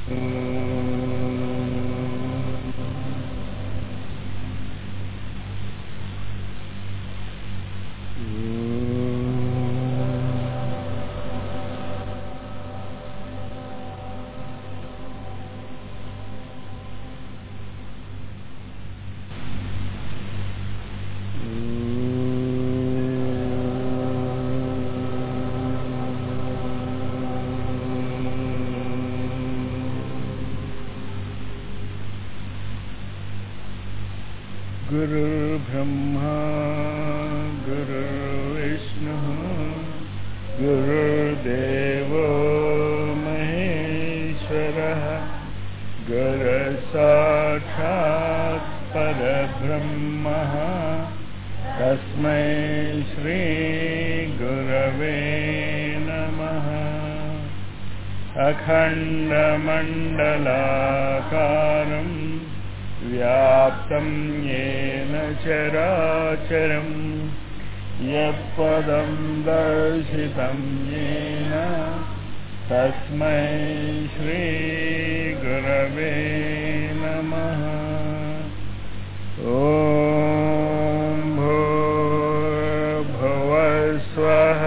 गुरुर्ब्रह्मा गुरुर्विष्णुः गुरुर्देवो महेश्वरः गुरसाक्षात् परब्रह्मः तस्मै श्रीगुरवे नमः अखण्डमण्डलाकारम् व्याप्तं येन चराचरम् यत्पदं दर्शितं येन तस्मै श्रीगुरवे नमः ॐ भूर्भुवस्वः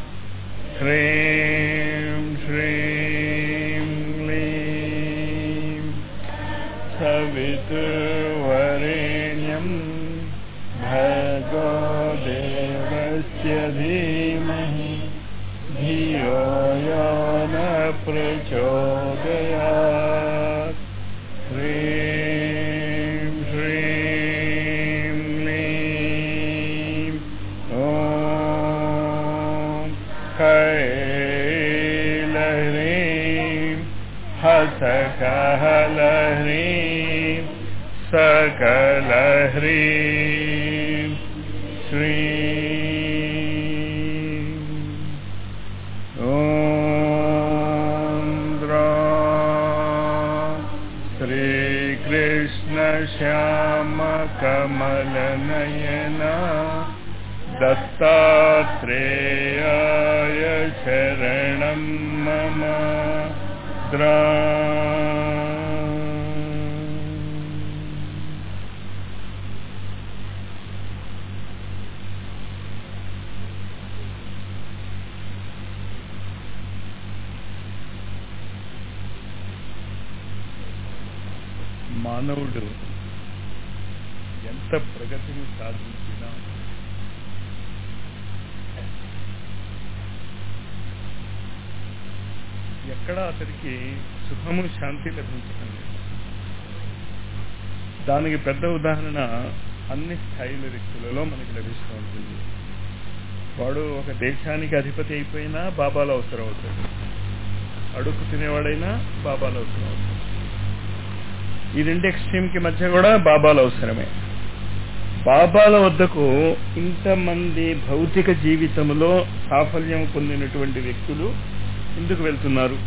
ह्रीं श्रीं क्लीं सवितुर्वरेण्यं भर्गो देवस्य धीमहि धियो यो न प्रचोदयात् ह्रीं श्रीं क्लीं ॐ कैलह्रीं हसकहलह्रीं सकलह्रीं श्रीं ॐ श्रीकृष्णश्यामकमलनयना दत्तात्रेयाय शरणं मम द्रा మానవుడు ఎంత ప్రగతిని సాధించినా ఎక్కడ అతడికి సుఖము శాంతి లభించడం లేదు దానికి పెద్ద ఉదాహరణ అన్ని స్థాయిల వ్యక్తులలో మనకి లభిస్తూ ఉంటుంది వాడు ఒక దేశానికి అధిపతి అయిపోయినా బాబాలు అవసరం అవుతాడు అడుగు తినేవాడైనా బాబాలు అవసరం అవుతాడు ఈ రెండు ఎక్స్ట్రీమ్ కి మధ్య కూడా బాబాలు అవసరమే బాబాల వద్దకు ఇంతమంది భౌతిక జీవితంలో సాఫల్యం పొందినటువంటి వ్యక్తులు ఎందుకు వెళ్తున్నారు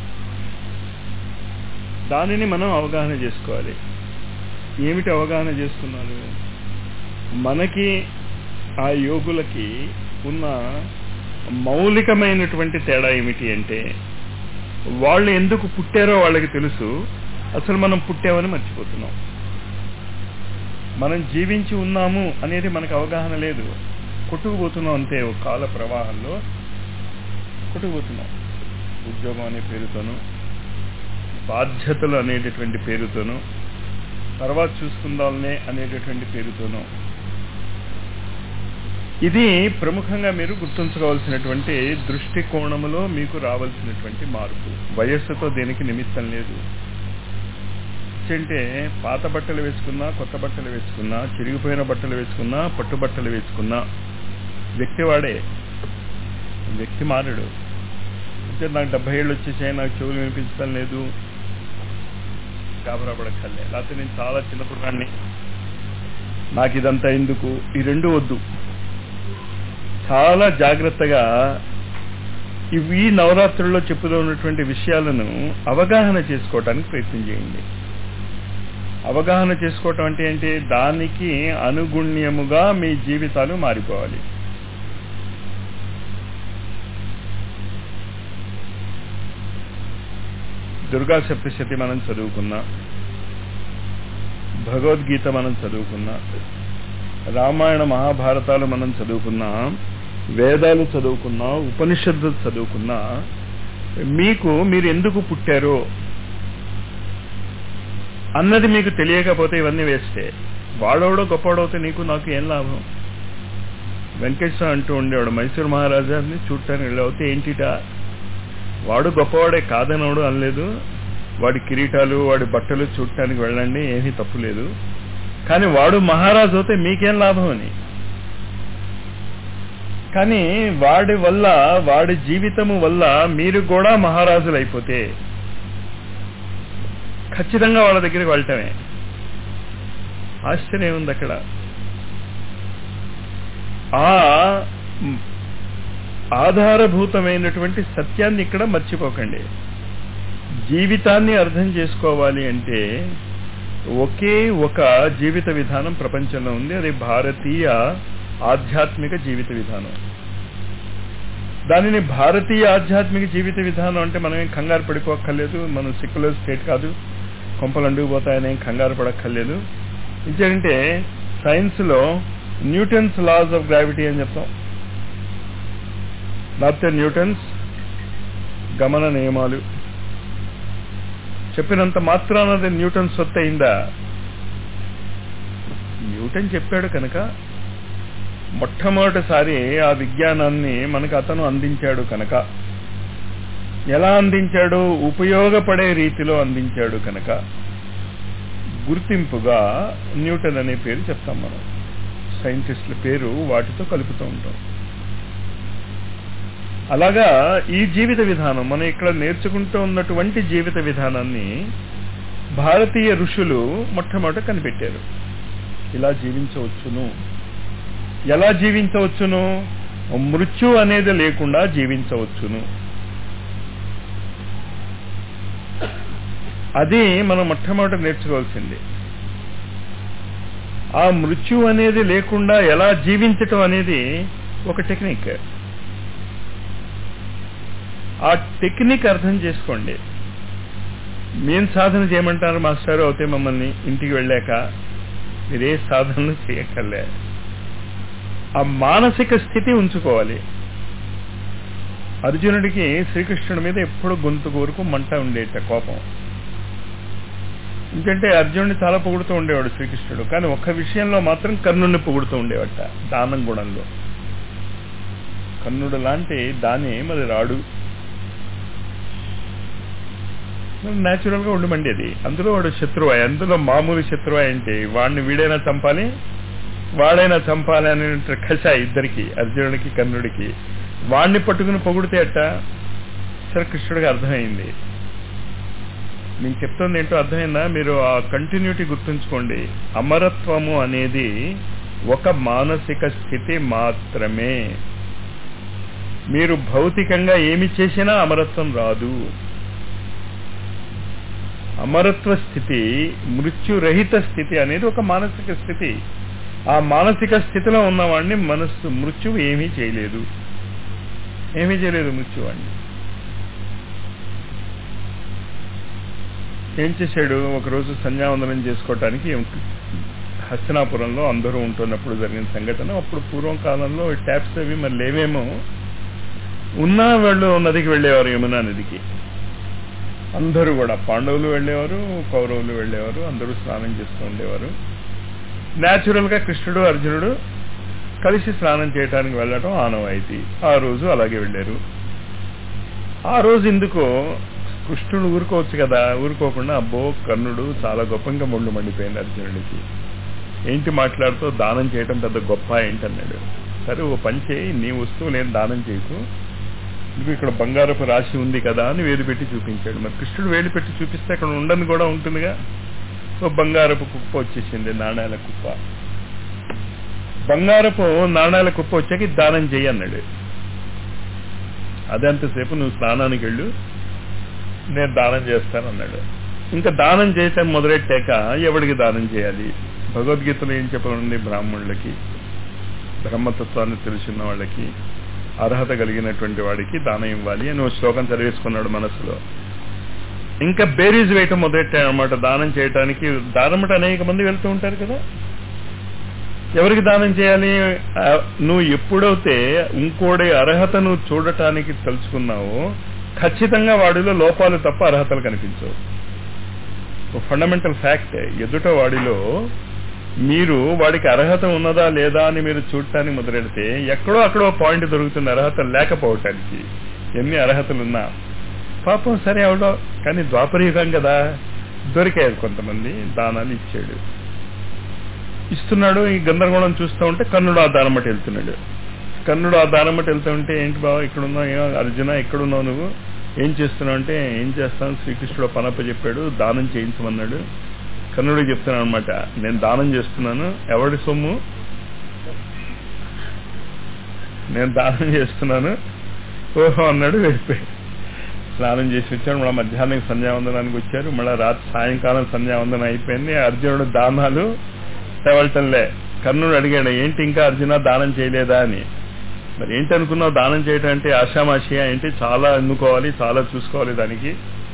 దానిని మనం అవగాహన చేసుకోవాలి ఏమిటి అవగాహన చేసుకున్నారు మనకి ఆ యోగులకి ఉన్న మౌలికమైనటువంటి తేడా ఏమిటి అంటే వాళ్ళు ఎందుకు పుట్టారో వాళ్ళకి తెలుసు అసలు మనం పుట్టామని మర్చిపోతున్నాం మనం జీవించి ఉన్నాము అనేది మనకు అవగాహన లేదు కొట్టుకుపోతున్నాం అంతే ఒక కాల ప్రవాహంలో కొట్టుకుపోతున్నాం ఉద్యోగం అనే పేరుతోనూ బాధ్యతలు అనేటటువంటి పేరుతోనూ తర్వాత చూసుకుందాంలే అనేటటువంటి పేరుతోనూ ఇది ప్రముఖంగా మీరు గుర్తుంచుకోవాల్సినటువంటి దృష్టికోణములో మీకు రావాల్సినటువంటి మార్పు వయస్సుతో దేనికి నిమిత్తం లేదు అంటే పాత బట్టలు వేసుకున్నా కొత్త బట్టలు వేసుకున్నా చిరిగిపోయిన బట్టలు వేసుకున్నా పట్టు బట్టలు వేసుకున్నా వ్యక్తి వాడే వ్యక్తి మారడు అంటే నాకు డెబ్బై ఏళ్ళు వచ్చేసాయి నాకు చెవులు వినిపించడం లేదు గాబరా పడక్కర్లే లేకపోతే నేను చాలా చిన్నప్పుడు నాకు ఇదంతా ఎందుకు ఈ రెండు వద్దు చాలా జాగ్రత్తగా ఇవి నవరాత్రుల్లో చెప్పుతూ ఉన్నటువంటి విషయాలను అవగాహన చేసుకోవటానికి ప్రయత్నం చేయండి అవగాహన చేసుకోవటం అంటే ఏంటి దానికి అనుగుణ్యముగా మీ జీవితాలు మారిపోవాలి దుర్గా సప్తశతి మనం చదువుకున్నా భగవద్గీత మనం చదువుకున్నా రామాయణ మహాభారతాలు మనం చదువుకున్నా వేదాలు చదువుకున్నా ఉపనిషత్తులు చదువుకున్నా మీకు మీరు ఎందుకు పుట్టారో అన్నది మీకు తెలియకపోతే ఇవన్నీ వేస్తే వాడవడో గొప్పవాడవుతే నీకు నాకు ఏం లాభం వెంకటేశ్వర అంటూ ఉండేవాడు మైసూరు మహారాజాని చూడటానికి వెళ్ళవుతే ఏంటిటా వాడు గొప్పవాడే కాదనవడు అనలేదు వాడి కిరీటాలు వాడి బట్టలు చూడటానికి వెళ్ళండి ఏమీ తప్పు లేదు కానీ వాడు మహారాజు అవుతే మీకేం లాభం అని కానీ వాడి వల్ల వాడి జీవితము వల్ల మీరు కూడా మహారాజులు అయిపోతే ఖచ్చితంగా వాళ్ళ దగ్గరికి వెళ్ళటమే ఆశ్చర్యం ఉంది అక్కడ ఆ ఆధారభూతమైనటువంటి సత్యాన్ని ఇక్కడ మర్చిపోకండి జీవితాన్ని అర్థం చేసుకోవాలి అంటే ఒకే ఒక జీవిత విధానం ప్రపంచంలో ఉంది అది భారతీయ ఆధ్యాత్మిక జీవిత విధానం దానిని భారతీయ ఆధ్యాత్మిక జీవిత విధానం అంటే మనం ఏం కంగారు పడిపోక్కర్లేదు మనం సెక్యులర్ స్టేట్ కాదు కొంపలు అండుకుపోతాయని ఏం కంగారు పడక్కర్లేదు ఇంకేంటంటే సైన్స్లో న్యూటన్స్ లాస్ ఆఫ్ గ్రావిటీ అని చెప్తాం లేకపోతే న్యూటన్స్ గమన నియమాలు చెప్పినంత మాత్రాన అది న్యూటన్ సొత్తు అయిందా న్యూటన్ చెప్పాడు కనుక మొట్టమొదటిసారి ఆ విజ్ఞానాన్ని మనకు అతను అందించాడు కనుక ఎలా అందించాడు ఉపయోగపడే రీతిలో అందించాడు కనుక గుర్తింపుగా న్యూటన్ అనే పేరు చెప్తాం మనం సైంటిస్టుల పేరు వాటితో కలుపుతూ ఉంటాం అలాగా ఈ జీవిత విధానం మనం ఇక్కడ నేర్చుకుంటూ ఉన్నటువంటి జీవిత విధానాన్ని భారతీయ ఋషులు మొట్టమొదట కనిపెట్టారు ఇలా జీవించవచ్చును ఎలా జీవించవచ్చును మృత్యు అనేది లేకుండా జీవించవచ్చును అది మనం మొట్టమొదట నేర్చుకోవాల్సింది ఆ మృత్యు అనేది లేకుండా ఎలా జీవించటం అనేది ఒక టెక్నిక్ ఆ టెక్నిక్ అర్థం చేసుకోండి మేం సాధన చేయమంటారు మాస్టర్ అవుతే మమ్మల్ని ఇంటికి వెళ్ళాక మీరే సాధనలు చేయక్కర్లే ఆ మానసిక స్థితి ఉంచుకోవాలి అర్జునుడికి శ్రీకృష్ణుడి మీద ఎప్పుడు గొంతు వరకు మంట ఉండేట కోపం ఎందుకంటే అర్జునుడిని చాలా పొగుడుతూ ఉండేవాడు శ్రీకృష్ణుడు కానీ ఒక్క విషయంలో మాత్రం కర్ణుడిని పొగుడుతూ ఉండేవాట దానం గుణంలో కర్ణుడు లాంటి దాని మరి రాడు న్యాచురల్ గా ఉండమండి అది అందులో వాడు శత్రువాయ్ అందులో మామూలు శత్రువాయ్ అంటే వాడిని వీడైనా చంపాలి వాడైనా చంపాలి అనే కష ఇద్దరికి అర్జునుడికి కర్ణుడికి వాడిని పట్టుకుని పొగుడితే అట్ట శ్రీకృష్ణుడికి అర్థమైంది నేను చెప్తుంది ఏంటో అర్థమైందా మీరు ఆ కంటిన్యూటీ గుర్తుంచుకోండి అమరత్వము అనేది ఒక మానసిక స్థితి మాత్రమే మీరు భౌతికంగా ఏమి చేసినా అమరత్వం రాదు అమరత్వ స్థితి మృత్యురహిత స్థితి అనేది ఒక మానసిక స్థితి ఆ మానసిక స్థితిలో ఉన్నవాడిని మనస్సు మృత్యువు ఏమీ చేయలేదు ఏమీ చేయలేదు మృత్యువాడిని ఏం చేశాడు ఒకరోజు సంధ్యావందనం చేసుకోవటానికి హస్తినాపురంలో అందరూ ఉంటున్నప్పుడు జరిగిన సంఘటన అప్పుడు పూర్వం కాలంలో ట్యాప్స్ అవి మరి లేవేమో ఉన్నా వాళ్ళు నదికి వెళ్ళేవారు యమునా నదికి అందరూ కూడా పాండవులు వెళ్ళేవారు కౌరవులు వెళ్ళేవారు అందరూ స్నానం చేస్తూ ఉండేవారు న్యాచురల్ గా కృష్ణుడు అర్జునుడు కలిసి స్నానం చేయడానికి వెళ్ళడం ఆనవాయితీ ఆ రోజు అలాగే వెళ్ళారు ఆ రోజు ఎందుకో కృష్ణుడు ఊరుకోవచ్చు కదా ఊరుకోకుండా అబ్బో కర్ణుడు చాలా గొప్పంగా ముళ్ళు మండిపోయింది అర్జునుడికి ఏంటి మాట్లాడుతూ దానం చేయటం పెద్ద గొప్ప ఏంటన్నాడు సరే ఓ పని చేయి నీ వస్తువు నేను దానం చేయకు నువ్వు ఇక్కడ బంగారపు రాశి ఉంది కదా అని వేలు పెట్టి చూపించాడు మరి కృష్ణుడు వేలు పెట్టి చూపిస్తే అక్కడ ఉండని కూడా ఉంటుందిగా సో బంగారపు కుప్ప వచ్చేసింది నాణ్యాల కుప్ప బంగారపు నాణ్యాల కుప్ప వచ్చాక దానం చేయి అన్నాడు అదంతసేపు నువ్వు స్నానానికి వెళ్ళు నేను దానం చేస్తానన్నాడు ఇంకా దానం చేయటం మొదలెట్టాక ఎవడికి దానం చేయాలి భగవద్గీతలో ఏం చెప్పనుంది బ్రాహ్మణులకి బ్రహ్మతత్వాన్ని తెలుసున్న వాళ్ళకి అర్హత కలిగినటువంటి వాడికి దానం ఇవ్వాలి అని ఓ శ్లోకం చదివేసుకున్నాడు మనసులో ఇంకా బేరీజ్ వేయటం మొదలెట్టాడు అనమాట దానం చేయటానికి దానమట అనేక మంది వెళ్తూ ఉంటారు కదా ఎవరికి దానం చేయాలి ఆ, నువ్వు ఎప్పుడైతే ఇంకోటి అర్హతను చూడటానికి తలుచుకున్నావో ఖచ్చితంగా వాడిలో లోపాలు తప్ప అర్హతలు కనిపించవు ఫండమెంటల్ ఫ్యాక్ట్ ఎదుట వాడిలో మీరు వాడికి అర్హత ఉన్నదా లేదా అని మీరు చూడటానికి మొదలెడితే ఎక్కడో అక్కడో పాయింట్ దొరుకుతుంది అర్హత లేకపోవటానికి ఎన్ని అర్హతలున్నా పాపం సరే అవడో కానీ ద్వాపరయుగం కదా దొరికారు కొంతమంది దానాలు ఇచ్చాడు ఇస్తున్నాడు ఈ గందరగోళం చూస్తూ ఉంటే కర్ణుడు ఆ దానమట వెళ్తున్నాడు కర్ణుడు ఆ దానమట వెళ్తూ ఉంటే ఏంటి బావ ఇక్కడున్నావు ఏం అర్జున ఎక్కడున్నావు నువ్వు ఏం చేస్తున్నావు అంటే ఏం చేస్తాను శ్రీకృష్ణుడు పనప్ప చెప్పాడు దానం చేయించమన్నాడు కర్ణుడికి చెప్తున్నాను అనమాట నేను దానం చేస్తున్నాను ఎవడి సొమ్ము నేను దానం చేస్తున్నాను ఓహో అన్నాడు వెళ్ళిపోయాడు స్నానం చేసి వచ్చాడు మళ్ళీ మధ్యాహ్నం సంధ్యావందనానికి వచ్చారు మళ్ళీ రాత్రి సాయంకాలం సంధ్యావందనం అయిపోయింది అర్జునుడు దానాలు తెవలటంలే కర్ణుడు అడిగాడు ఏంటి ఇంకా అర్జున దానం చేయలేదా అని మరి ఏంటి అనుకున్నావు దానం చేయటం అంటే ఆషామాషియా ఏంటి చాలా ఎన్నుకోవాలి చాలా చూసుకోవాలి దానికి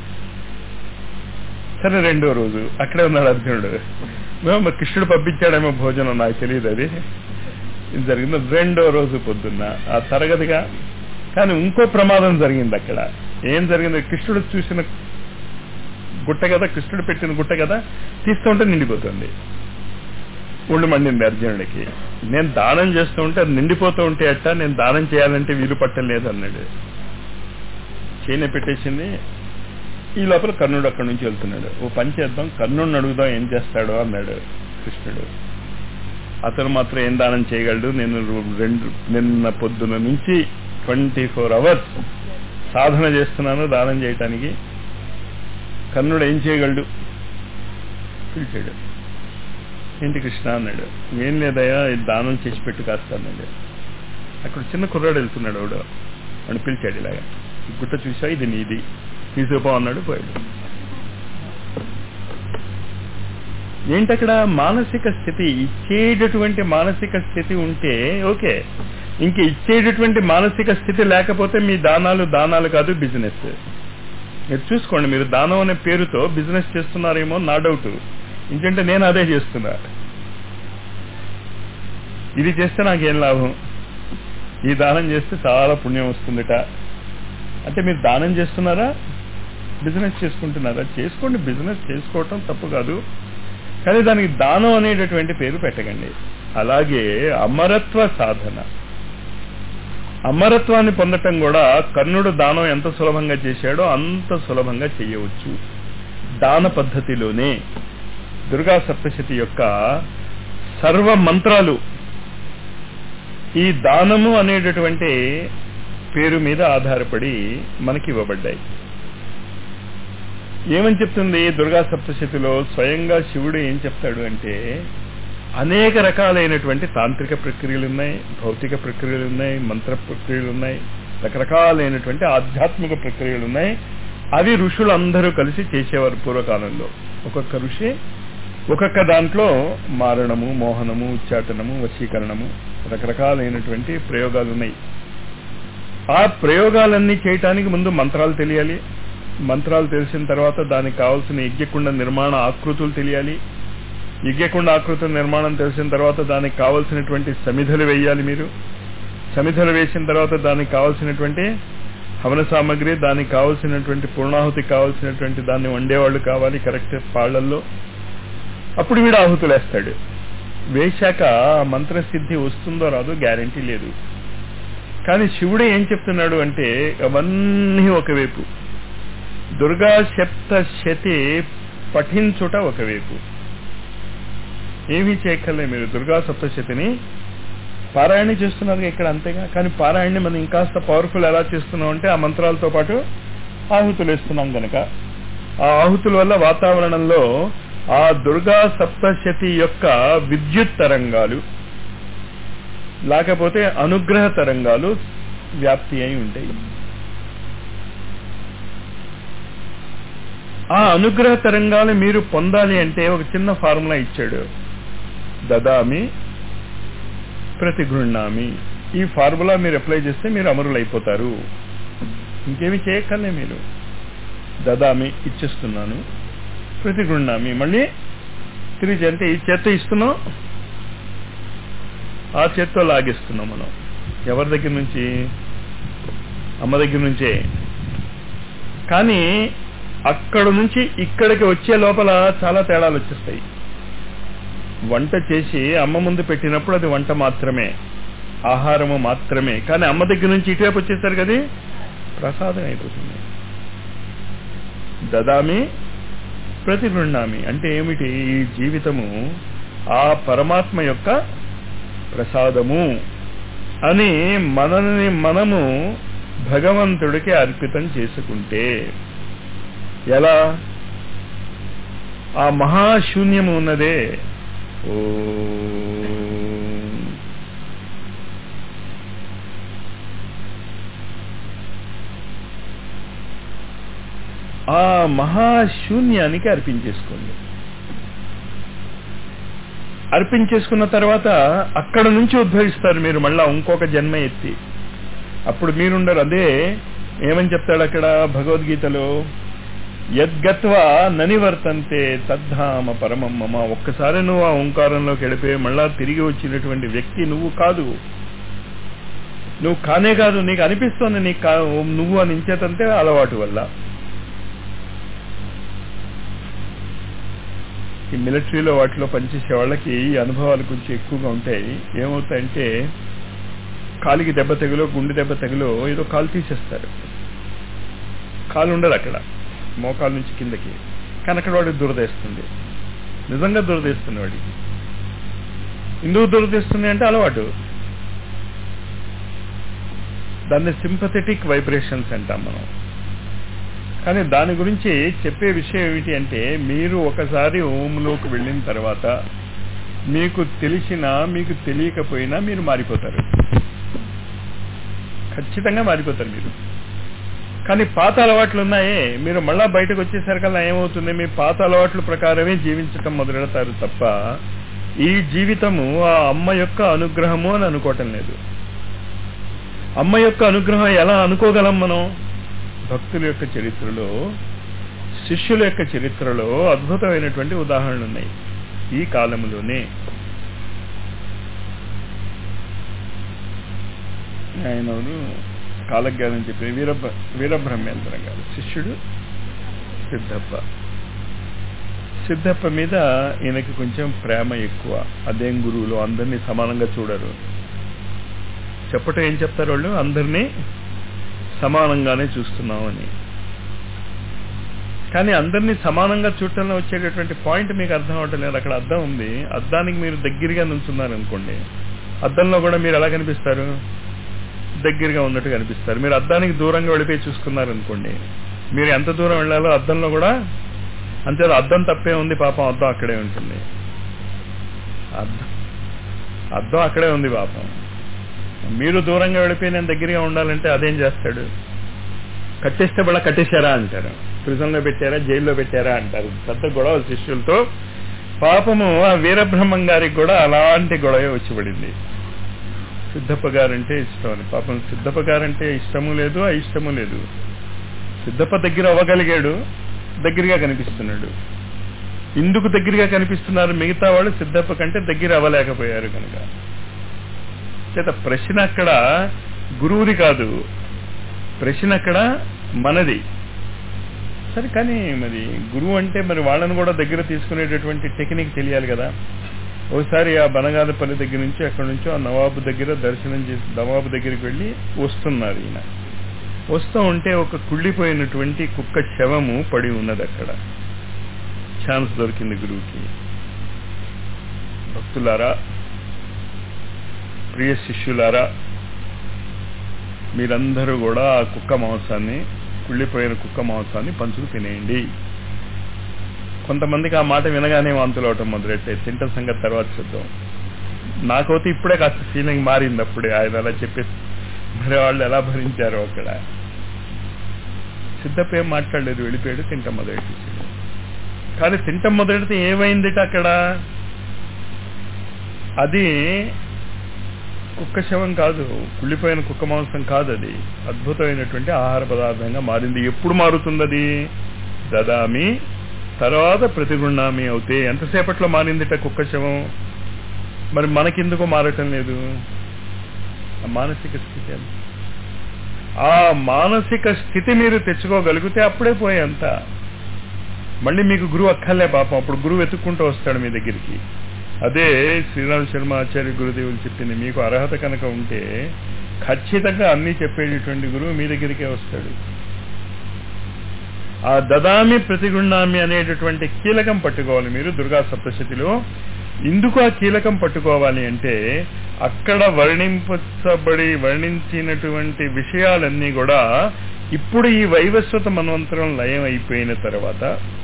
సరే రెండో రోజు అక్కడే ఉన్నాడు అర్జునుడు మేము మరి కృష్ణుడు పంపించాడేమో భోజనం నాకు తెలియదు అది ఇది జరిగింది రెండో రోజు పొద్దున్న ఆ తరగతిగా కానీ ఇంకో ప్రమాదం జరిగింది అక్కడ ఏం జరిగింది కృష్ణుడు చూసిన గుట్ట కదా కృష్ణుడు పెట్టిన గుట్ట కదా తీస్తుంటే నిండిపోతుంది ఒళ్ళు మండింది అర్జునుడికి నేను దానం చేస్తూ ఉంటే అది నిండిపోతూ ఉంటే అట్ట నేను దానం చేయాలంటే వీలు పట్టలేదు అన్నాడు చేయన పెట్టేసింది ఈ లోపల కర్ణుడు అక్కడి నుంచి వెళ్తున్నాడు ఓ పని చేద్దాం కర్ణుడిని అడుగుదాం ఏం చేస్తాడో అన్నాడు కృష్ణుడు అతను మాత్రం ఏం దానం చేయగలడు నేను రెండు నిన్న పొద్దున నుంచి ట్వంటీ ఫోర్ అవర్స్ సాధన చేస్తున్నాను దానం చేయటానికి కర్ణుడు ఏం చేయగలడు పిలిచాడు ఏంటి కృష్ణ అన్నాడు ఏం లేదయ్యా ఇది దానం చేసి పెట్టు కాస్త అన్నాడు అక్కడ చిన్న కుర్రాడు వెళ్తున్నాడు ఆవిడ అని పిలిచాడు ఇలాగా ఈ గుట్ట చూసా ఇది నీది తీసుకుపో అన్నాడు పోయాడు ఏంటక్కడ మానసిక స్థితి ఇచ్చేటటువంటి మానసిక స్థితి ఉంటే ఓకే ఇంక ఇచ్చేటటువంటి మానసిక స్థితి లేకపోతే మీ దానాలు దానాలు కాదు బిజినెస్ మీరు చూసుకోండి మీరు దానం అనే పేరుతో బిజినెస్ చేస్తున్నారేమో నా డౌట్ ఎందుకంటే నేను అదే చేస్తున్నా ఇది చేస్తే నాకేం లాభం ఈ దానం చేస్తే చాలా పుణ్యం వస్తుందిట అంటే మీరు దానం చేస్తున్నారా బిజినెస్ చేసుకుంటున్నారా చేసుకోండి బిజినెస్ చేసుకోవటం తప్పు కాదు కానీ దానికి దానం అనేటటువంటి పేరు పెట్టకండి అలాగే అమరత్వ సాధన అమరత్వాన్ని పొందటం కూడా కర్ణుడు దానం ఎంత సులభంగా చేశాడో అంత సులభంగా చేయవచ్చు దాన పద్ధతిలోనే దుర్గా సప్తశతి యొక్క సర్వ మంత్రాలు ఈ దానము అనేటటువంటి పేరు మీద ఆధారపడి మనకి ఇవ్వబడ్డాయి ఏమని చెప్తుంది దుర్గా సప్తశతిలో స్వయంగా శివుడు ఏం చెప్తాడు అంటే అనేక రకాలైనటువంటి తాంత్రిక ప్రక్రియలు ఉన్నాయి భౌతిక ప్రక్రియలు ఉన్నాయి మంత్ర ప్రక్రియలు ఉన్నాయి రకరకాలైనటువంటి ఆధ్యాత్మిక ప్రక్రియలు ఉన్నాయి అవి ఋషులందరూ కలిసి చేసేవారు పూర్వకాలంలో ఒక్కొక్క ఋషి ఒక్కొక్క దాంట్లో మారణము మోహనము ఉచ్చాటనము వశీకరణము రకరకాలైనటువంటి ప్రయోగాలు ఉన్నాయి ఆ ప్రయోగాలన్నీ చేయటానికి ముందు మంత్రాలు తెలియాలి మంత్రాలు తెలిసిన తర్వాత దానికి కావాల్సిన యజ్ఞకుండ నిర్మాణ ఆకృతులు తెలియాలి యజ్ఞకుండ ఆకృతుల నిర్మాణం తెలిసిన తర్వాత దానికి కావలసినటువంటి సమిధలు వేయాలి మీరు సమిధలు వేసిన తర్వాత దానికి కావలసినటువంటి హవన సామాగ్రి దానికి కావలసినటువంటి పూర్ణాహుతి కావలసినటువంటి దాన్ని వండేవాళ్ళు కావాలి కరెక్ట్ పాళ్లల్లో అప్పుడు వీడు ఆహుతులు వేస్తాడు వేశాక ఆ మంత్రసిద్ధి వస్తుందో రాదో గ్యారంటీ లేదు కానీ శివుడు ఏం చెప్తున్నాడు అంటే అవన్నీ ఒకవైపు దుర్గా సప్త శతి పఠించుట ఒకవైపు ఏమీ చేయక్కర్లే మీరు దుర్గా సప్తశతిని పారాయణ చేస్తున్నారు ఇక్కడ అంతేగా కానీ పారాయణని మనం ఇంకాస్త పవర్ఫుల్ ఎలా చేస్తున్నాం అంటే ఆ మంత్రాలతో పాటు ఆహుతులు వేస్తున్నాం గనక ఆ ఆహుతుల వల్ల వాతావరణంలో ఆ దుర్గా సప్తశతి యొక్క విద్యుత్ తరంగాలు లేకపోతే అనుగ్రహ తరంగాలు వ్యాప్తి అయి ఉంటాయి ఆ అనుగ్రహ తరంగాలు మీరు పొందాలి అంటే ఒక చిన్న ఫార్ములా ఇచ్చాడు దదామి ప్రతిగృహ్ణామి ఈ ఫార్ములా మీరు అప్లై చేస్తే మీరు అమరులు అయిపోతారు ఇంకేమి చేయక్కర్లే మీరు దదామి ఇచ్చేస్తున్నాను ప్రతిగృణామి మళ్ళీ తిరిగి అంటే ఈ చేత్తో ఇస్తున్నాం ఆ చేత్తో లాగేస్తున్నాం మనం ఎవరి దగ్గర నుంచి అమ్మ దగ్గర నుంచే కానీ అక్కడ నుంచి ఇక్కడికి వచ్చే లోపల చాలా తేడాలు వచ్చేస్తాయి వంట చేసి అమ్మ ముందు పెట్టినప్పుడు అది వంట మాత్రమే ఆహారము మాత్రమే కానీ అమ్మ దగ్గర నుంచి ఇటువైపు వచ్చేసరికి అది ప్రసాదం అయిపోతుంది దదామి ప్రతిగృణామి అంటే ఏమిటి ఈ జీవితము ఆ పరమాత్మ యొక్క ప్రసాదము అని మనల్ని మనము భగవంతుడికి అర్పితం చేసుకుంటే ఎలా ఆ మహాశూన్యము ఉన్నదే ఓ ఆ మహాశూన్యానికి అర్పించేసుకోండి అర్పించేసుకున్న తర్వాత అక్కడ నుంచి ఉద్భవిస్తారు మీరు మళ్ళా ఇంకొక జన్మ ఎత్తి అప్పుడు మీరుండరు అదే ఏమని చెప్తాడు అక్కడ భగవద్గీతలో యద్గత్వా ననివర్తంతే తద్ధామ పరమం మమ ఒక్కసారి నువ్వు ఆ ఓంకారంలోకి వెళ్ళిపోయి మళ్ళా తిరిగి వచ్చినటువంటి వ్యక్తి నువ్వు కాదు నువ్వు కానే కాదు నీకు అనిపిస్తుంది నీకు కా నువ్వు అని ఇంచేతంటే అలవాటు వల్ల ఈ మిలిటరీలో వాటిలో పనిచేసే వాళ్ళకి ఈ అనుభవాలు కొంచెం ఎక్కువగా ఉంటాయి ఏమవుతాయంటే కాలికి దెబ్బ తెగులో గుండె దెబ్బ తెగులో ఏదో కాలు తీసేస్తారు కాలు ఉండదు అక్కడ మోకాల నుంచి కిందకి కానీ అక్కడ వాడికి దురదేస్తుంది నిజంగా దురదేస్తుంది వాడికి ఎందుకు దురదేస్తుంది అంటే అలవాటు దాన్ని సింపథెటిక్ వైబ్రేషన్స్ అంటాం మనం కానీ దాని గురించి చెప్పే విషయం ఏమిటి అంటే మీరు ఒకసారి ఓంలోకి వెళ్ళిన తర్వాత మీకు తెలిసినా మీకు తెలియకపోయినా మీరు మారిపోతారు ఖచ్చితంగా మారిపోతారు మీరు కానీ పాత అలవాట్లు ఉన్నాయే మీరు మళ్ళా బయటకు వచ్చేసరికల్లా ఏమవుతుంది మీ పాత అలవాట్ల ప్రకారమే జీవించటం మొదలెడతారు తప్ప ఈ జీవితము ఆ అమ్మ యొక్క అనుగ్రహము అని అనుకోవటం లేదు అమ్మ యొక్క అనుగ్రహం ఎలా అనుకోగలం మనం భక్తుల యొక్క చరిత్రలో శిష్యుల యొక్క చరిత్రలో అద్భుతమైనటువంటి ఉదాహరణలు ఉన్నాయి ఈ కాలంలోనే ఆయన కాలజ్ఞానం చెప్పి వీరభ వీరబ్రహ్మేంద్ర గారు శిష్యుడు సిద్ధప్ప సిద్ధప్ప మీద ఈయనకి కొంచెం ప్రేమ ఎక్కువ అదేం గురువులు అందరినీ సమానంగా చూడరు చెప్పటం ఏం చెప్తారు వాళ్ళు అందరినీ సమానంగానే చూస్తున్నామని కానీ అందరినీ సమానంగా చూడటంలో వచ్చేటటువంటి పాయింట్ మీకు అర్థం అవటం లేదు అక్కడ అద్దం ఉంది అద్దానికి మీరు దగ్గరగా నుంచున్నారు అనుకోండి అద్దంలో కూడా మీరు ఎలా కనిపిస్తారు దగ్గరగా ఉన్నట్టు కనిపిస్తారు మీరు అద్దానికి దూరంగా వెళ్ళిపోయి చూసుకున్నారు అనుకోండి మీరు ఎంత దూరం వెళ్ళాలో అద్దంలో కూడా అంతే అద్దం తప్పే ఉంది పాపం అద్దం అక్కడే ఉంటుంది అద్దం అద్దం అక్కడే ఉంది పాపం మీరు దూరంగా వెళ్ళిపోయి నేను దగ్గరగా ఉండాలంటే అదేం చేస్తాడు కట్టేస్తే బళ్ళ కట్టేశారా అంటారు ప్రిజంలో పెట్టారా జైల్లో పెట్టారా అంటారు పెద్ద గొడవ శిష్యులతో పాపము ఆ వీరబ్రహ్మం గారికి కూడా అలాంటి గొడవే వచ్చి పడింది సిద్ధప్ప గారంటే ఇష్టం అని పాపం సిద్ధప్ప గారంటే ఇష్టము లేదు ఆ ఇష్టము లేదు సిద్ధప్ప దగ్గర అవ్వగలిగాడు దగ్గరగా కనిపిస్తున్నాడు ఇందుకు దగ్గరగా కనిపిస్తున్నారు మిగతా వాళ్ళు సిద్ధప్ప కంటే దగ్గర అవ్వలేకపోయారు కనుక చేత ప్రశ్న అక్కడ గురువుది కాదు ప్రశ్న అక్కడ మనది సరే కానీ మరి గురువు అంటే మరి వాళ్ళని కూడా దగ్గర తీసుకునేటటువంటి టెక్నిక్ తెలియాలి కదా ఒకసారి ఆ బనగాలపల్లి దగ్గర నుంచి అక్కడ నుంచి ఆ నవాబు దగ్గర దర్శనం చేసి నవాబు దగ్గరికి వెళ్ళి వస్తున్నారు ఈయన వస్తూ ఉంటే ఒక కుళ్ళిపోయినటువంటి కుక్క శవము పడి ఉన్నది అక్కడ ఛాన్స్ దొరికింది గురువుకి భక్తులారా ప్రియ శిష్యులారా మీరందరూ కూడా ఆ కుక్క మాంసాన్ని కుళ్ళిపోయిన కుక్క మాంసాన్ని పంచుకు తినేయండి కొంతమందికి ఆ మాట వినగానే వాంతులు అవటం మొదలెట్టే తింట సంగతి తర్వాత చూద్దాం నాకైతే ఇప్పుడే కాస్త ఫీలింగ్ మారింది అప్పుడే ఆయన అలా చెప్పేసి మరి వాళ్ళు ఎలా భరించారో అక్కడ సిద్ధప్ప ఏం మాట్లాడలేదు వెళ్ళిపోయాడు తింటం మొదలెట్టేసాడు కానీ తింటం మొదలెడితే ఏమైందిట అక్కడ అది కుక్క శవం కాదు కుళ్ళిపోయిన కుక్క మాంసం కాదు అది అద్భుతమైనటువంటి ఆహార పదార్థంగా మారింది ఎప్పుడు మారుతుంది అది దదామి తర్వాత ప్రతిగుణామి అవుతే ఎంతసేపట్లో మారిందిట కుక్క శవం మరి మనకెందుకు మారటం లేదు ఆ మానసిక స్థితి అది ఆ మానసిక స్థితి మీరు తెచ్చుకోగలిగితే అప్పుడే పోయేంత మళ్ళీ మీకు గురువు అక్కర్లే పాపం అప్పుడు గురువు వెతుక్కుంటూ వస్తాడు మీ దగ్గరికి అదే శ్రీరామ్ శర్మ ఆచార్య గురుదేవులు చెప్పింది మీకు అర్హత కనుక ఉంటే ఖచ్చితంగా అన్నీ చెప్పేటటువంటి గురువు మీ దగ్గరికే వస్తాడు ఆ దదామి ప్రతిగుణామి అనేటటువంటి కీలకం పట్టుకోవాలి మీరు దుర్గా సప్తశతిలో ఎందుకు ఆ కీలకం పట్టుకోవాలి అంటే అక్కడ వర్ణింపబడి వర్ణించినటువంటి విషయాలన్నీ కూడా ఇప్పుడు ఈ వైవస్వత మనవంతరం లయం అయిపోయిన తర్వాత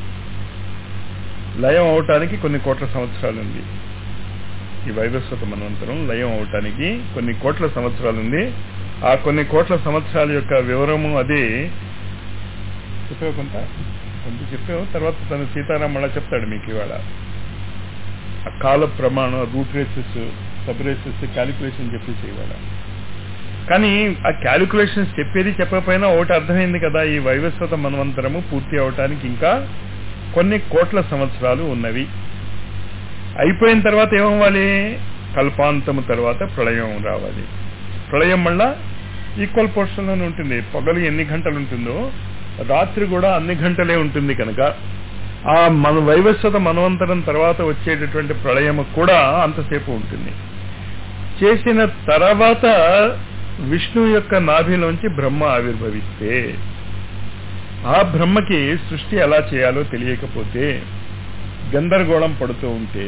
లయం అవటానికి కొన్ని కోట్ల సంవత్సరాలు ఉంది ఈ వైవస్వత మనవంతరం లయం అవటానికి కొన్ని కోట్ల సంవత్సరాలు ఉంది ఆ కొన్ని కోట్ల సంవత్సరాల యొక్క వివరము అది చెప్పావు కొంత కొంత చెప్పావు తర్వాత తను సీతారాం మళ్ళా చెప్తాడు మీకు ఇవాళ ఆ కాల ప్రమాణం root races sub races calculation చెప్పేసి ఇవాళ కానీ ఆ క్యాలిక్యులేషన్స్ చెప్పేది చెప్పకపోయినా ఒకటి అర్థమైంది కదా ఈ వైవస్వత మనవంతరము పూర్తి అవటానికి ఇంకా కొన్ని కోట్ల సంవత్సరాలు ఉన్నవి అయిపోయిన తర్వాత ఏమవ్వాలి కల్పాంతము తర్వాత ప్రళయం రావాలి ప్రళయం మళ్ళా ఈక్వల్ పోర్షన్లోనే ఉంటుంది పగలు ఎన్ని గంటలు ఉంటుందో రాత్రి కూడా అన్ని గంటలే ఉంటుంది కనుక ఆ మన వైవస్వత మనవంతరం తర్వాత వచ్చేటటువంటి ప్రళయము కూడా అంతసేపు ఉంటుంది చేసిన తర్వాత విష్ణు యొక్క నాభిలోంచి బ్రహ్మ ఆవిర్భవిస్తే ఆ బ్రహ్మకి సృష్టి ఎలా చేయాలో తెలియకపోతే గందరగోళం పడుతూ ఉంటే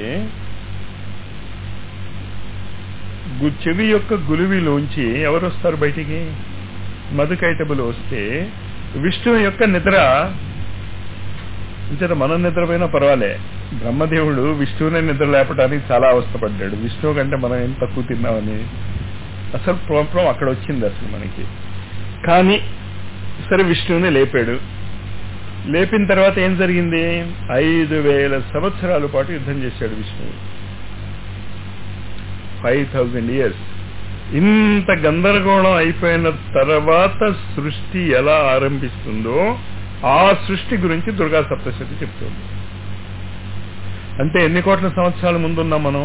గు- చెవి యొక్క గులివిలోంచి ఎవరు వస్తారు బయటికి మధుకైటబులు వస్తే విష్ణువు యొక్క నిద్ర ఇంచేత మనం నిద్రపోయినా పర్వాలే బ్రహ్మదేవుడు విష్ణువునే నిద్ర లేపడానికి చాలా అవస్థపడ్డాడు విష్ణువు కంటే మనం ఏం తక్కువ తిన్నామని అసలు ప్రాబ్లం అక్కడ వచ్చింది అసలు మనకి కానీ సరే విష్ణువుని లేపాడు లేపిన తర్వాత ఏం జరిగింది ఐదు వేల సంవత్సరాల పాటు యుద్ధం చేశాడు విష్ణువు ఫైవ్ థౌజండ్ ఇయర్స్ ఇంత గందరగోళం అయిపోయిన తర్వాత సృష్టి ఎలా ఆరంభిస్తుందో ఆ సృష్టి గురించి దుర్గా సప్తశతి చెప్తుంది అంటే ఎన్ని కోట్ల సంవత్సరాల ముందున్నాం మనం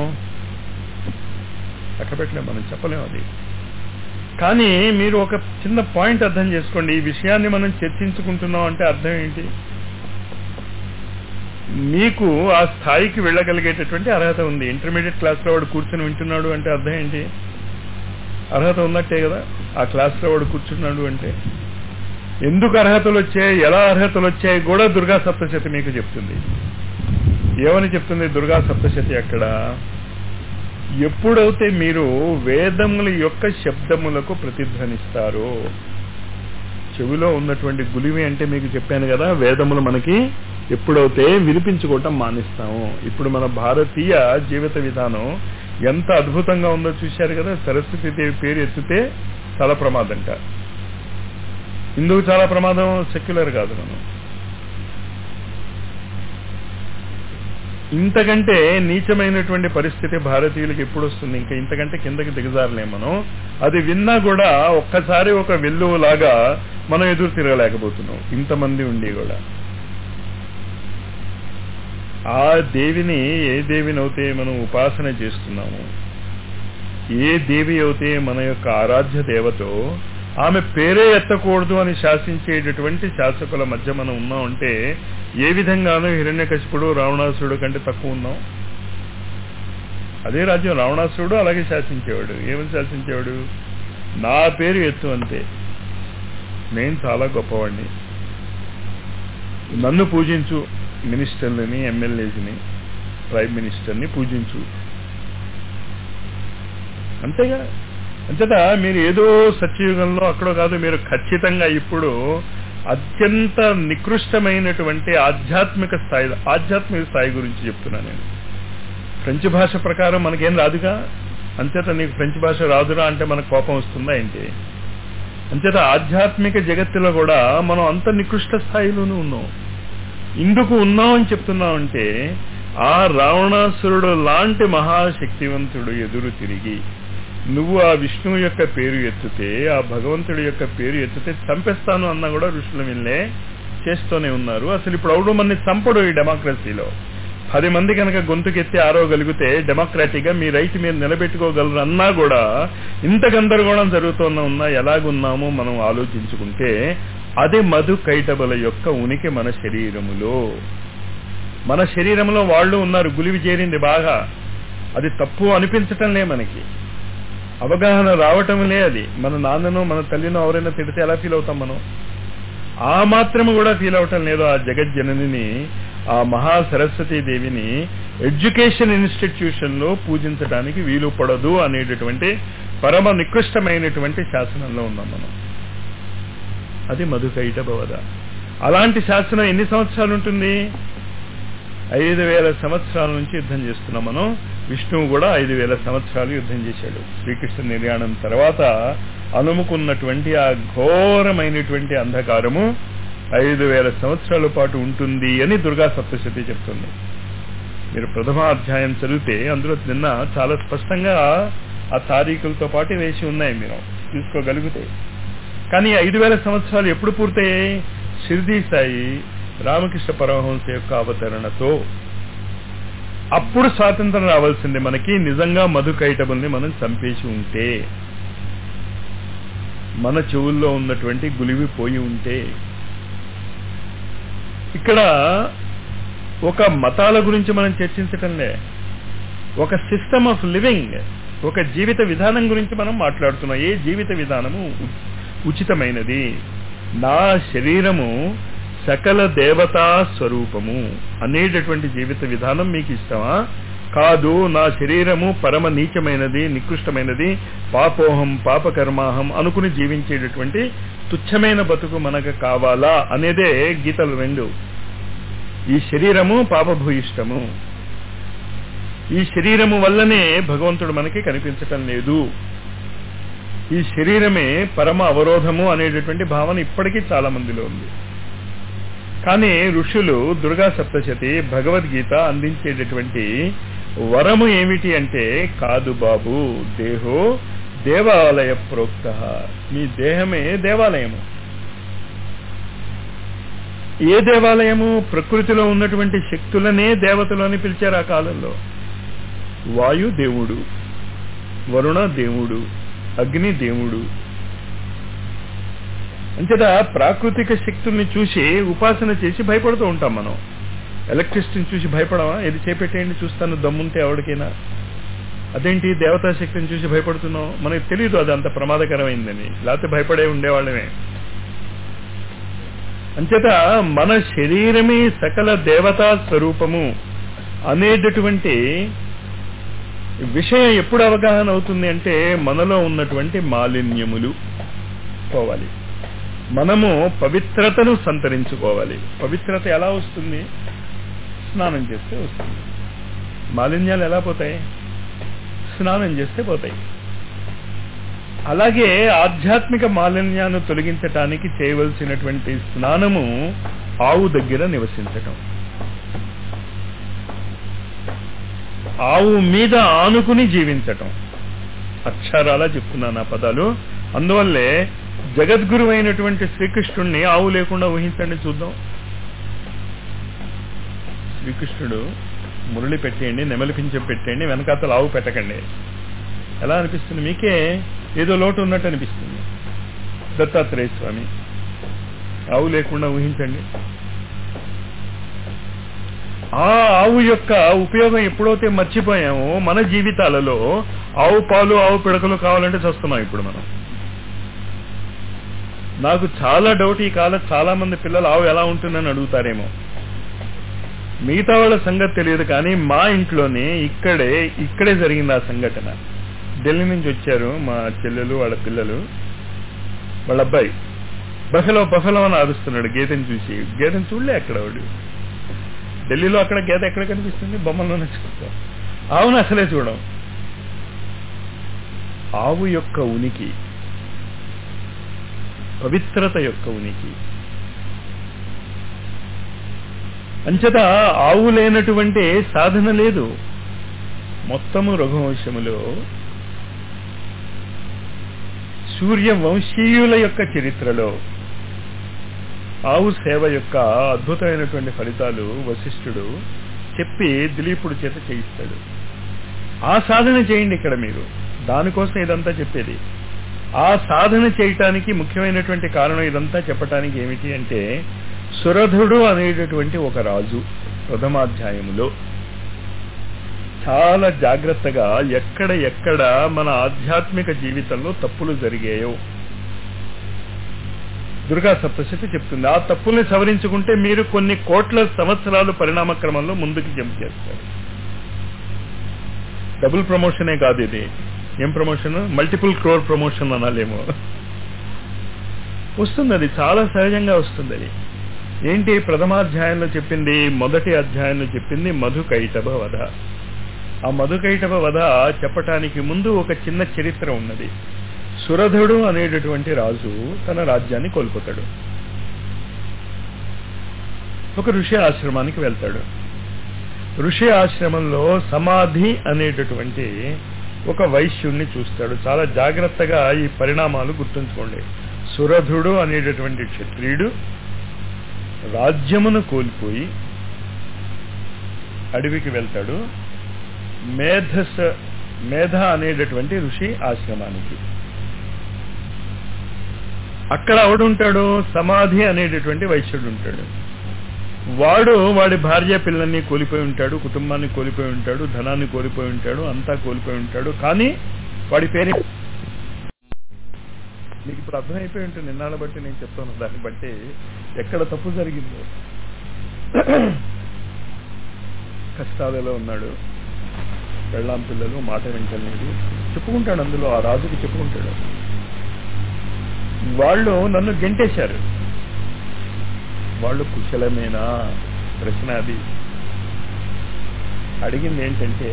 లెక్క పెట్టలేం మనం చెప్పలేం అది కానీ మీరు ఒక చిన్న పాయింట్ అర్థం చేసుకోండి ఈ విషయాన్ని మనం చర్చించుకుంటున్నాం అంటే అర్థం ఏంటి మీకు ఆ స్థాయికి వెళ్ళగలిగేటటువంటి అర్హత ఉంది ఇంటర్మీడియట్ క్లాస్లో వాడు కూర్చొని వింటున్నాడు అంటే అర్థం ఏంటి అర్హత ఉన్నట్టే కదా ఆ క్లాస్లో వాడు కూర్చున్నాడు అంటే ఎందుకు అర్హతలు వచ్చాయి ఎలా అర్హతలు వచ్చాయి కూడా దుర్గా సప్తశతి మీకు చెప్తుంది ఏమని చెప్తుంది దుర్గా సప్తశతి అక్కడ ఎప్పుడైతే మీరు వేదముల యొక్క శబ్దములకు ప్రతిధ్వనిస్తారో చెవిలో ఉన్నటువంటి గులివి అంటే మీకు చెప్పాను కదా వేదములు మనకి ఎప్పుడైతే వినిపించుకోవటం మానేస్తాము ఇప్పుడు మన భారతీయ జీవిత విధానం ఎంత అద్భుతంగా ఉందో చూశారు కదా సరస్వతి దేవి పేరు ఎత్తితే చాలా ప్రమాదంట ఇందుకు చాలా ప్రమాదం సెక్యులర్ కాదు మనం ఇంతకంటే నీచమైనటువంటి పరిస్థితి భారతీయులకు ఎప్పుడు వస్తుంది ఇంకా ఇంతకంటే కిందకి దిగజారలేం మనం అది విన్నా కూడా ఒక్కసారి ఒక వెల్లువలాగా మనం ఎదురు తిరగలేకపోతున్నాం ఇంతమంది ఉండి కూడా ఆ దేవిని ఏ దేవిని అయితే మనం ఉపాసన చేస్తున్నాము ఏ దేవి అయితే మన యొక్క ఆరాధ్య దేవతో ఆమె పేరే ఎత్తకూడదు అని శాసించేటటువంటి శాసకుల మధ్య మనం ఉన్నాం అంటే ఏ విధంగానూ హిరణ్యకశిపుడు రావణాసురుడు కంటే తక్కువ ఉన్నాం అదే రాజ్యం రావణాసురుడు అలాగే శాసించేవాడు ఏమని శాసించేవాడు నా పేరు ఎత్తు అంతే నేను చాలా గొప్పవాడిని నన్ను పూజించు మినిస్టర్లని ఎమ్మెల్యేస్ని ప్రైమ్ మినిస్టర్ని పూజించు అంతేగా అంతేత మీరు ఏదో సత్యయుగంలో అక్కడో కాదు మీరు ఖచ్చితంగా ఇప్పుడు అత్యంత నికృష్టమైనటువంటి ఆధ్యాత్మిక స్థాయి ఆధ్యాత్మిక స్థాయి గురించి చెప్తున్నా నేను ఫ్రెంచ్ భాష ప్రకారం మనకేం రాదుగా అంచేత నీకు ఫ్రెంచ్ భాష రాదురా అంటే మనకు కోపం వస్తుందా ఏంటి అంచేత ఆధ్యాత్మిక జగత్తులో కూడా మనం అంత నికృష్ట స్థాయిలోనూ ఉన్నాం ఇందుకు ఉన్నాం అని చెప్తున్నామంటే ఆ రావణాసురుడు లాంటి మహాశక్తివంతుడు ఎదురు తిరిగి నువ్వు ఆ విష్ణువు యొక్క పేరు ఎత్తితే ఆ భగవంతుడి యొక్క పేరు ఎత్తితే చంపేస్తాను అన్నా కూడా ఋషులు వీళ్ళే చేస్తూనే ఉన్నారు అసలు ఇప్పుడు అవుడు మంది చంపడు ఈ డెమోక్రసీలో పది మంది కనుక గొంతుకెత్తి ఆరోగలిగితే డెమోక్రాటిక్ గా మీ రైట్ మీరు నిలబెట్టుకోగలరు అన్నా కూడా ఇంత గందరగోళం జరుగుతున్న ఉన్నా ఎలాగున్నామో మనం ఆలోచించుకుంటే అది మధు కైటబల యొక్క ఉనికి మన శరీరములో మన శరీరంలో వాళ్ళు ఉన్నారు గులివి చేరింది బాగా అది తప్పు అనిపించటం లే మనకి అవగాహన రావటం లే అది మన నాన్నను మన తల్లినో ఎవరైనా తిడితే ఎలా ఫీల్ అవుతాం మనం ఆ మాత్రము కూడా ఫీల్ అవటం లేదు ఆ జగజ్జనని ఆ మహా సరస్వతీ దేవిని ఎడ్యుకేషన్ ఇన్స్టిట్యూషన్ లో పూజించడానికి వీలు పడదు అనేటటువంటి పరమ నికృష్టమైనటువంటి శాసనంలో ఉన్నాం మనం అది మధుకైట భవద అలాంటి శాసనం ఎన్ని సంవత్సరాలు ఉంటుంది ఐదు వేల సంవత్సరాల నుంచి యుద్ధం చేస్తున్నాం మనం విష్ణువు కూడా ఐదు వేల సంవత్సరాలు యుద్ధం చేశాడు శ్రీకృష్ణ నిర్యాణం తర్వాత అనుముకున్నటువంటి ఆ ఘోరమైనటువంటి అంధకారము ఐదు వేల సంవత్సరాల పాటు ఉంటుంది అని దుర్గా సప్తశతి చెప్తుంది మీరు ప్రథమ అధ్యాయం చదివితే అందులో నిన్న చాలా స్పష్టంగా ఆ తారీఖులతో పాటు వేసి ఉన్నాయి మీరు చూసుకోగలిగితే కానీ ఐదు వేల సంవత్సరాలు ఎప్పుడు పూర్తయ్యాయి షిర్దీ సాయి రామకృష్ణ పరమహంస యొక్క అవతరణతో అప్పుడు స్వాతంత్రం రావాల్సింది మనకి నిజంగా మధుకైటబుల్ని మనం చంపేసి ఉంటే మన చెవుల్లో ఉన్నటువంటి గులివి పోయి ఉంటే ఇక్కడ ఒక మతాల గురించి మనం చర్చించటంలే ఒక సిస్టమ్ ఆఫ్ లివింగ్ ఒక జీవిత విధానం గురించి మనం మాట్లాడుతున్నాం ఏ జీవిత విధానము ఉచితమైనది నా శరీరము సకల దేవతా స్వరూపము అనేటటువంటి జీవిత విధానం మీకు ఇష్టమా కాదు నా శరీరము పరమ నీచమైనది నికృష్టమైనది పాపోహం పాపకర్మాహం అనుకుని జీవించేటటువంటి తుచ్చమైన బతుకు మనకు కావాలా అనేదే గీతలు రెండు ఈ శరీరము పాపభూయిష్టము ఈ శరీరము వల్లనే భగవంతుడు మనకి కనిపించటం లేదు ఈ శరీరమే పరమ అవరోధము అనేటటువంటి భావన ఇప్పటికీ చాలా మందిలో ఉంది కానీ ఋషులు దుర్గా సప్తశతి భగవద్గీత అందించేటటువంటి వరము ఏమిటి అంటే కాదు బాబు దేహో దేవాలయ ప్రోక్త మీ దేహమే దేవాలయము ఏ దేవాలయము ప్రకృతిలో ఉన్నటువంటి శక్తులనే దేవతలు అని పిలిచారు ఆ కాలంలో వాయు దేవుడు వరుణ దేవుడు అగ్ని దేవుడు అంచేత ప్రాకృతిక శక్తుల్ని చూసి ఉపాసన చేసి భయపడుతూ ఉంటాం మనం ఎలక్ట్రిసిటీని చూసి భయపడమా ఇది చేపెట్టేయండి చూస్తాను దమ్ముంటే ఎవరికైనా అదేంటి దేవతా శక్తిని చూసి భయపడుతున్నాం మనకి తెలియదు అది అంత ప్రమాదకరమైందని లేకపోతే భయపడే ఉండేవాళ్ళమే అంచేత మన శరీరమే సకల దేవతా స్వరూపము అనేటటువంటి విషయం ఎప్పుడు అవగాహన అవుతుంది అంటే మనలో ఉన్నటువంటి మాలిన్యములు పోవాలి మనము పవిత్రతను సంతరించుకోవాలి పవిత్రత ఎలా వస్తుంది స్నానం చేస్తే వస్తుంది మాలిన్యాలు ఎలా పోతాయి స్నానం చేస్తే పోతాయి అలాగే ఆధ్యాత్మిక మాలిన్యాన్ని తొలగించటానికి చేయవలసినటువంటి స్నానము ఆవు దగ్గర నివసించటం ఆవు మీద ఆనుకుని జీవించటం అక్షరాలా చెప్తున్నాను ఆ పదాలు అందువల్లే జగద్గురు అయినటువంటి శ్రీకృష్ణుణ్ణి ఆవు లేకుండా ఊహించండి చూద్దాం శ్రీకృష్ణుడు మురళి పెట్టేయండి నెమలి పింఛం పెట్టేయండి వెనకాతలు ఆవు పెట్టకండి ఎలా అనిపిస్తుంది మీకే ఏదో లోటు ఉన్నట్టు అనిపిస్తుంది దత్తాత్రేయ స్వామి ఆవు లేకుండా ఊహించండి ఆ ఆవు యొక్క ఉపయోగం ఎప్పుడైతే మర్చిపోయామో మన జీవితాలలో ఆవు పాలు ఆవు పిడకలు కావాలంటే చూస్తున్నాం ఇప్పుడు మనం నాకు చాలా డౌట్ ఈ కాలం చాలా మంది పిల్లలు ఆవు ఎలా ఉంటుందని అడుగుతారేమో మిగతా వాళ్ళ సంగతి తెలియదు కానీ మా ఇంట్లోనే ఇక్కడే ఇక్కడే జరిగింది ఆ సంఘటన ఢిల్లీ నుంచి వచ్చారు మా చెల్లెలు వాళ్ళ పిల్లలు వాళ్ళ అబ్బాయి బఫెలో బఫెలో అని అరుస్తున్నాడు గీతని చూసి గీతని చూడలే అక్కడ వాడు ఢిల్లీలో అక్కడ గీత ఎక్కడ కనిపిస్తుంది బొమ్మల్లోనే చూస్తాం ఆవును అసలే చూడం ఆవు యొక్క ఉనికి పవిత్రత యొక్క ఉనికి అంచట ఆవు లేనటువంటి సాధన లేదు మొత్తము రఘువంశములో సూర్య వంశీయుల యొక్క చరిత్రలో ఆవు సేవ యొక్క అద్భుతమైనటువంటి ఫలితాలు వశిష్ఠుడు చెప్పి దిలీపుడు చేత చేయిస్తాడు ఆ సాధన చేయండి ఇక్కడ మీరు దానికోసం ఇదంతా చెప్పేది ఆ సాధన చేయటానికి ముఖ్యమైనటువంటి కారణం ఇదంతా చెప్పటానికి ఏమిటి అంటే సురధుడు అనేటటువంటి ఒక రాజు ప్రథమాధ్యాయములో చాలా జాగ్రత్తగా ఎక్కడ ఎక్కడ మన ఆధ్యాత్మిక జీవితంలో తప్పులు జరిగాయో దుర్గా సప్తశతి చెప్తుంది ఆ తప్పుల్ని సవరించుకుంటే మీరు కొన్ని కోట్ల సంవత్సరాలు పరిణామ క్రమంలో ముందుకు జంప్ చేస్తారు డబుల్ ప్రమోషనే కాదు ఇది ఏం ప్రమోషన్ మల్టిపుల్ క్రోర్ ప్రమోషన్ అనాలేమో వస్తుంది అది చాలా సహజంగా వస్తుంది అది ఏంటి ప్రథమాధ్యాయంలో చెప్పింది మొదటి అధ్యాయంలో చెప్పింది మధుకైటభ వధ ఆ మధుకైటభ వధ చెప్పటానికి ముందు ఒక చిన్న చరిత్ర ఉన్నది సురధుడు అనేటటువంటి రాజు తన రాజ్యాన్ని కోల్పోతాడు ఒక ఋషి ఆశ్రమానికి వెళ్తాడు ఋషి ఆశ్రమంలో సమాధి అనేటటువంటి ఒక వైశ్యుణ్ణి చూస్తాడు చాలా జాగ్రత్తగా ఈ పరిణామాలు గుర్తుంచుకోండి సురధుడు అనేటటువంటి క్షత్రియుడు రాజ్యమును కోల్పోయి అడవికి వెళ్తాడు మేధస్ మేధ అనేటటువంటి ఋషి ఆశ్రమానికి అక్కడ ఉంటాడు సమాధి అనేటటువంటి వైశ్యుడు ఉంటాడు వాడు వాడి భార్య పిల్లల్ని కోల్పోయి ఉంటాడు కుటుంబాన్ని కోల్పోయి ఉంటాడు ధనాన్ని కోల్పోయి ఉంటాడు అంతా కోల్పోయి ఉంటాడు కానీ వాడి పేరు మీకు ఇప్పుడు అర్థమైపోయి ఉంటుంది నిన్నాళ్ళ బట్టి నేను చెప్తాను దాన్ని బట్టి ఎక్కడ తప్పు జరిగిందో కష్టాలలో ఉన్నాడు పెళ్ళాం పిల్లలు మాట వింటలేదు చెప్పుకుంటాడు అందులో ఆ రాజుకి చెప్పుకుంటాడు వాళ్ళు నన్ను గెంటేశారు వాళ్ళు కుశలమేనా ప్రశ్న అది అడిగింది ఏంటంటే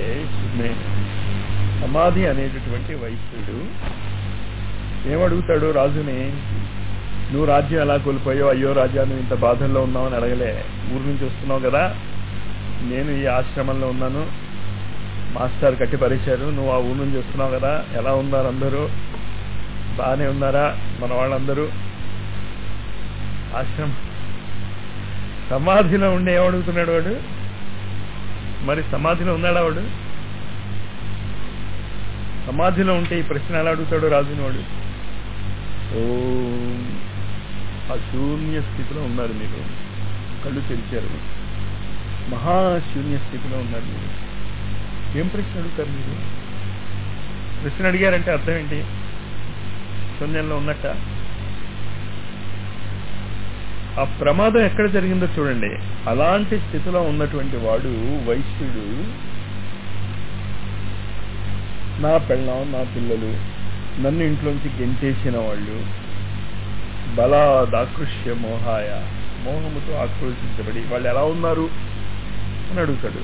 సమాధి అనేటటువంటి వైశ్యుడు ఏమడుగుతాడు రాజుని నువ్వు రాజ్యం ఎలా కోల్పోయావు అయ్యో రాజా నువ్వు ఇంత బాధల్లో ఉన్నావు అని అడగలే ఊరు నుంచి వస్తున్నావు కదా నేను ఈ ఆశ్రమంలో ఉన్నాను మాస్టర్ కట్టి పరిచారు నువ్వు ఆ ఊరు నుంచి వస్తున్నావు కదా ఎలా ఉన్నారు అందరూ బాగానే ఉన్నారా మన వాళ్ళందరూ ఆశ్రమం సమాధిలో ఉండి ఏమడుగుతున్నాడు వాడు మరి సమాధిలో ఉన్నాడా వాడు సమాధిలో ఉంటే ఈ ప్రశ్న ఎలా అడుగుతాడు రాజుని వాడు ఓ ఆ శూన్య స్థితిలో ఉన్నారు మీరు కళ్ళు తెరిచారు మహాశూన్య స్థితిలో ఉన్నారు మీరు ఏం ప్రశ్న అడుగుతారు మీరు ప్రశ్న అడిగారంటే అర్థం ఏంటి శూన్యంలో ఉన్నట్ట ఆ ప్రమాదం ఎక్కడ జరిగిందో చూడండి అలాంటి స్థితిలో ఉన్నటువంటి వాడు వైశ్యుడు నా పెళ్ళం నా పిల్లలు నన్ను ఇంట్లోంచి గెంటేసిన వాళ్ళు బలాదాకృష్య మోహాయ మోహముతో ఆక్రోశించబడి వాళ్ళు ఎలా ఉన్నారు అని అడుగుతాడు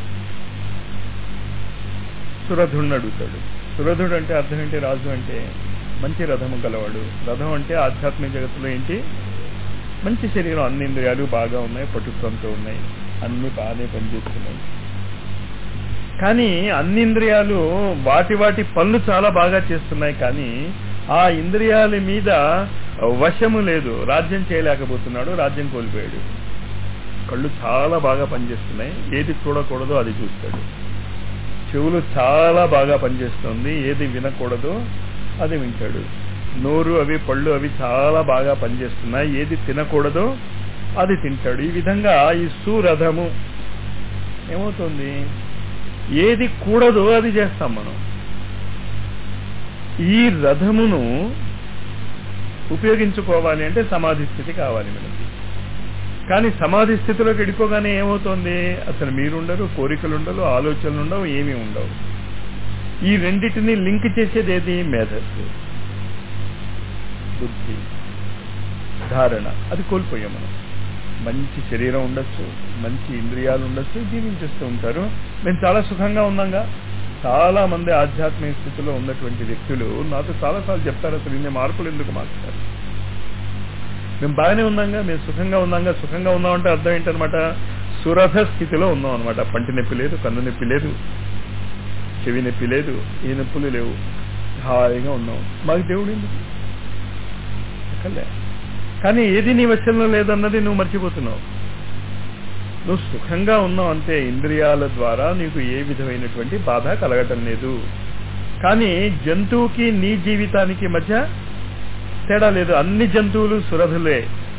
సురధుడిని అడుగుతాడు సురధుడు అంటే అర్థం ఏంటి రాజు అంటే మంచి రథము గలవాడు రథం అంటే ఆధ్యాత్మిక జగత్తులో ఏంటి మంచి శరీరం అన్ని ఇంద్రియాలు బాగా ఉన్నాయి పటుత్వంతో ఉన్నాయి అన్ని బాగానే పనిచేస్తున్నాయి కానీ అన్ని ఇంద్రియాలు వాటి వాటి పనులు చాలా బాగా చేస్తున్నాయి కానీ ఆ ఇంద్రియాల మీద వశము లేదు రాజ్యం చేయలేకపోతున్నాడు రాజ్యం కోల్పోయాడు కళ్ళు చాలా బాగా పనిచేస్తున్నాయి ఏది చూడకూడదో అది చూస్తాడు చెవులు చాలా బాగా పనిచేస్తుంది ఏది వినకూడదో అది వింటాడు నోరు అవి పళ్ళు అవి చాలా బాగా పనిచేస్తున్నాయి ఏది తినకూడదో అది తింటాడు ఈ విధంగా ఈ సురథము ఏమవుతుంది ఏది కూడదో అది చేస్తాం మనం ఈ రథమును ఉపయోగించుకోవాలి అంటే సమాధి స్థితి కావాలి మనకి కానీ సమాధి స్థితిలోకి వెళ్ళిపోగానే ఏమవుతుంది అసలు మీరుండరు కోరికలు ఉండవు ఆలోచనలు ఉండవు ఏమీ ఉండవు ఈ రెండింటిని లింక్ చేసేది ఏది మేధస్సు బుద్ధి ధారణ అది కోల్పోయాం మనం మంచి శరీరం ఉండొచ్చు మంచి ఇంద్రియాలు ఉండొచ్చు జీవించేస్తూ ఉంటారు మేము చాలా సుఖంగా ఉన్నాగా చాలా మంది ఆధ్యాత్మిక స్థితిలో ఉన్నటువంటి వ్యక్తులు నాతో చాలాసార్లు చెప్తారు అసలు ఇన్ని మార్పులు ఎందుకు మార్చుతారు మేము బాగానే ఉన్నాగా మేము సుఖంగా ఉన్నాగా సుఖంగా ఉన్నామంటే అర్థం ఏంటనమాట సురథ స్థితిలో ఉన్నాం అనమాట పంటి నొప్పి లేదు కన్ను నొప్పి లేదు చెవి నొప్పి లేదు ఏ నొప్పులు లేవు హాయిగా ఉన్నాం మాకు దేవుడు ఎందుకు అక్కర్లే కానీ ఏది నీ వశంలో లేదన్నది నువ్వు మర్చిపోతున్నావు నువ్వు సుఖంగా ఉన్నావు అంతే ఇంద్రియాల ద్వారా నీకు ఏ విధమైనటువంటి బాధ కలగటం లేదు కానీ జంతువుకి నీ జీవితానికి మధ్య తేడా లేదు అన్ని జంతువులు సురధులే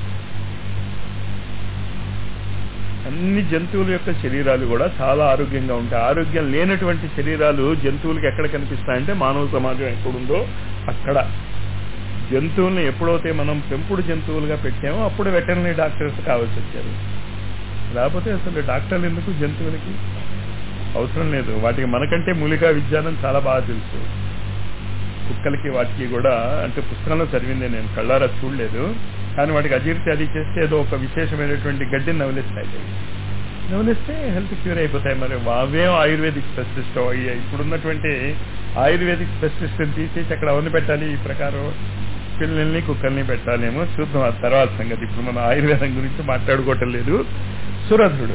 అన్ని జంతువుల యొక్క శరీరాలు కూడా చాలా ఆరోగ్యంగా ఉంటాయి ఆరోగ్యం లేనటువంటి శరీరాలు జంతువులకి ఎక్కడ కనిపిస్తాయంటే మానవ సమాజం ఎక్కడుందో అక్కడ జంతువుల్ని ఎప్పుడైతే మనం పెంపుడు జంతువులుగా పెట్టామో అప్పుడు వెటర్నరీ డాక్టర్స్ కావాల్సి వచ్చారు లేకపోతే అసలు డాక్టర్లు ఎందుకు జంతువులకి అవసరం లేదు వాటికి మనకంటే మూలికా విజ్ఞానం చాలా బాగా తెలుసు కుక్కలకి వాటికి కూడా అంటే పుస్తకంలో చదివిందే నేను కళ్ళారా చూడలేదు కానీ వాటికి అజీర్తి అది చేస్తే ఏదో ఒక విశేషమైనటువంటి గడ్డిని నవలిస్తాయి నవలిస్తే హెల్త్ క్యూర్ అయిపోతాయి మరి అవేం ఆయుర్వేదిక్ స్పెషలిస్ట్ ఇప్పుడున్నటువంటి ఆయుర్వేదిక్ స్పెషలిస్ట్ తీసేసి అక్కడ అవన్నీ పెట్టాలి ఈ ప్రకారం పిల్లల్ని కుక్కల్ని పెట్టాలేమో చూద్దాం ఆ తర్వాత సంగతి ఇప్పుడు మనం ఆయుర్వేదం గురించి మాట్లాడుకోవటం లేదు సురధుడు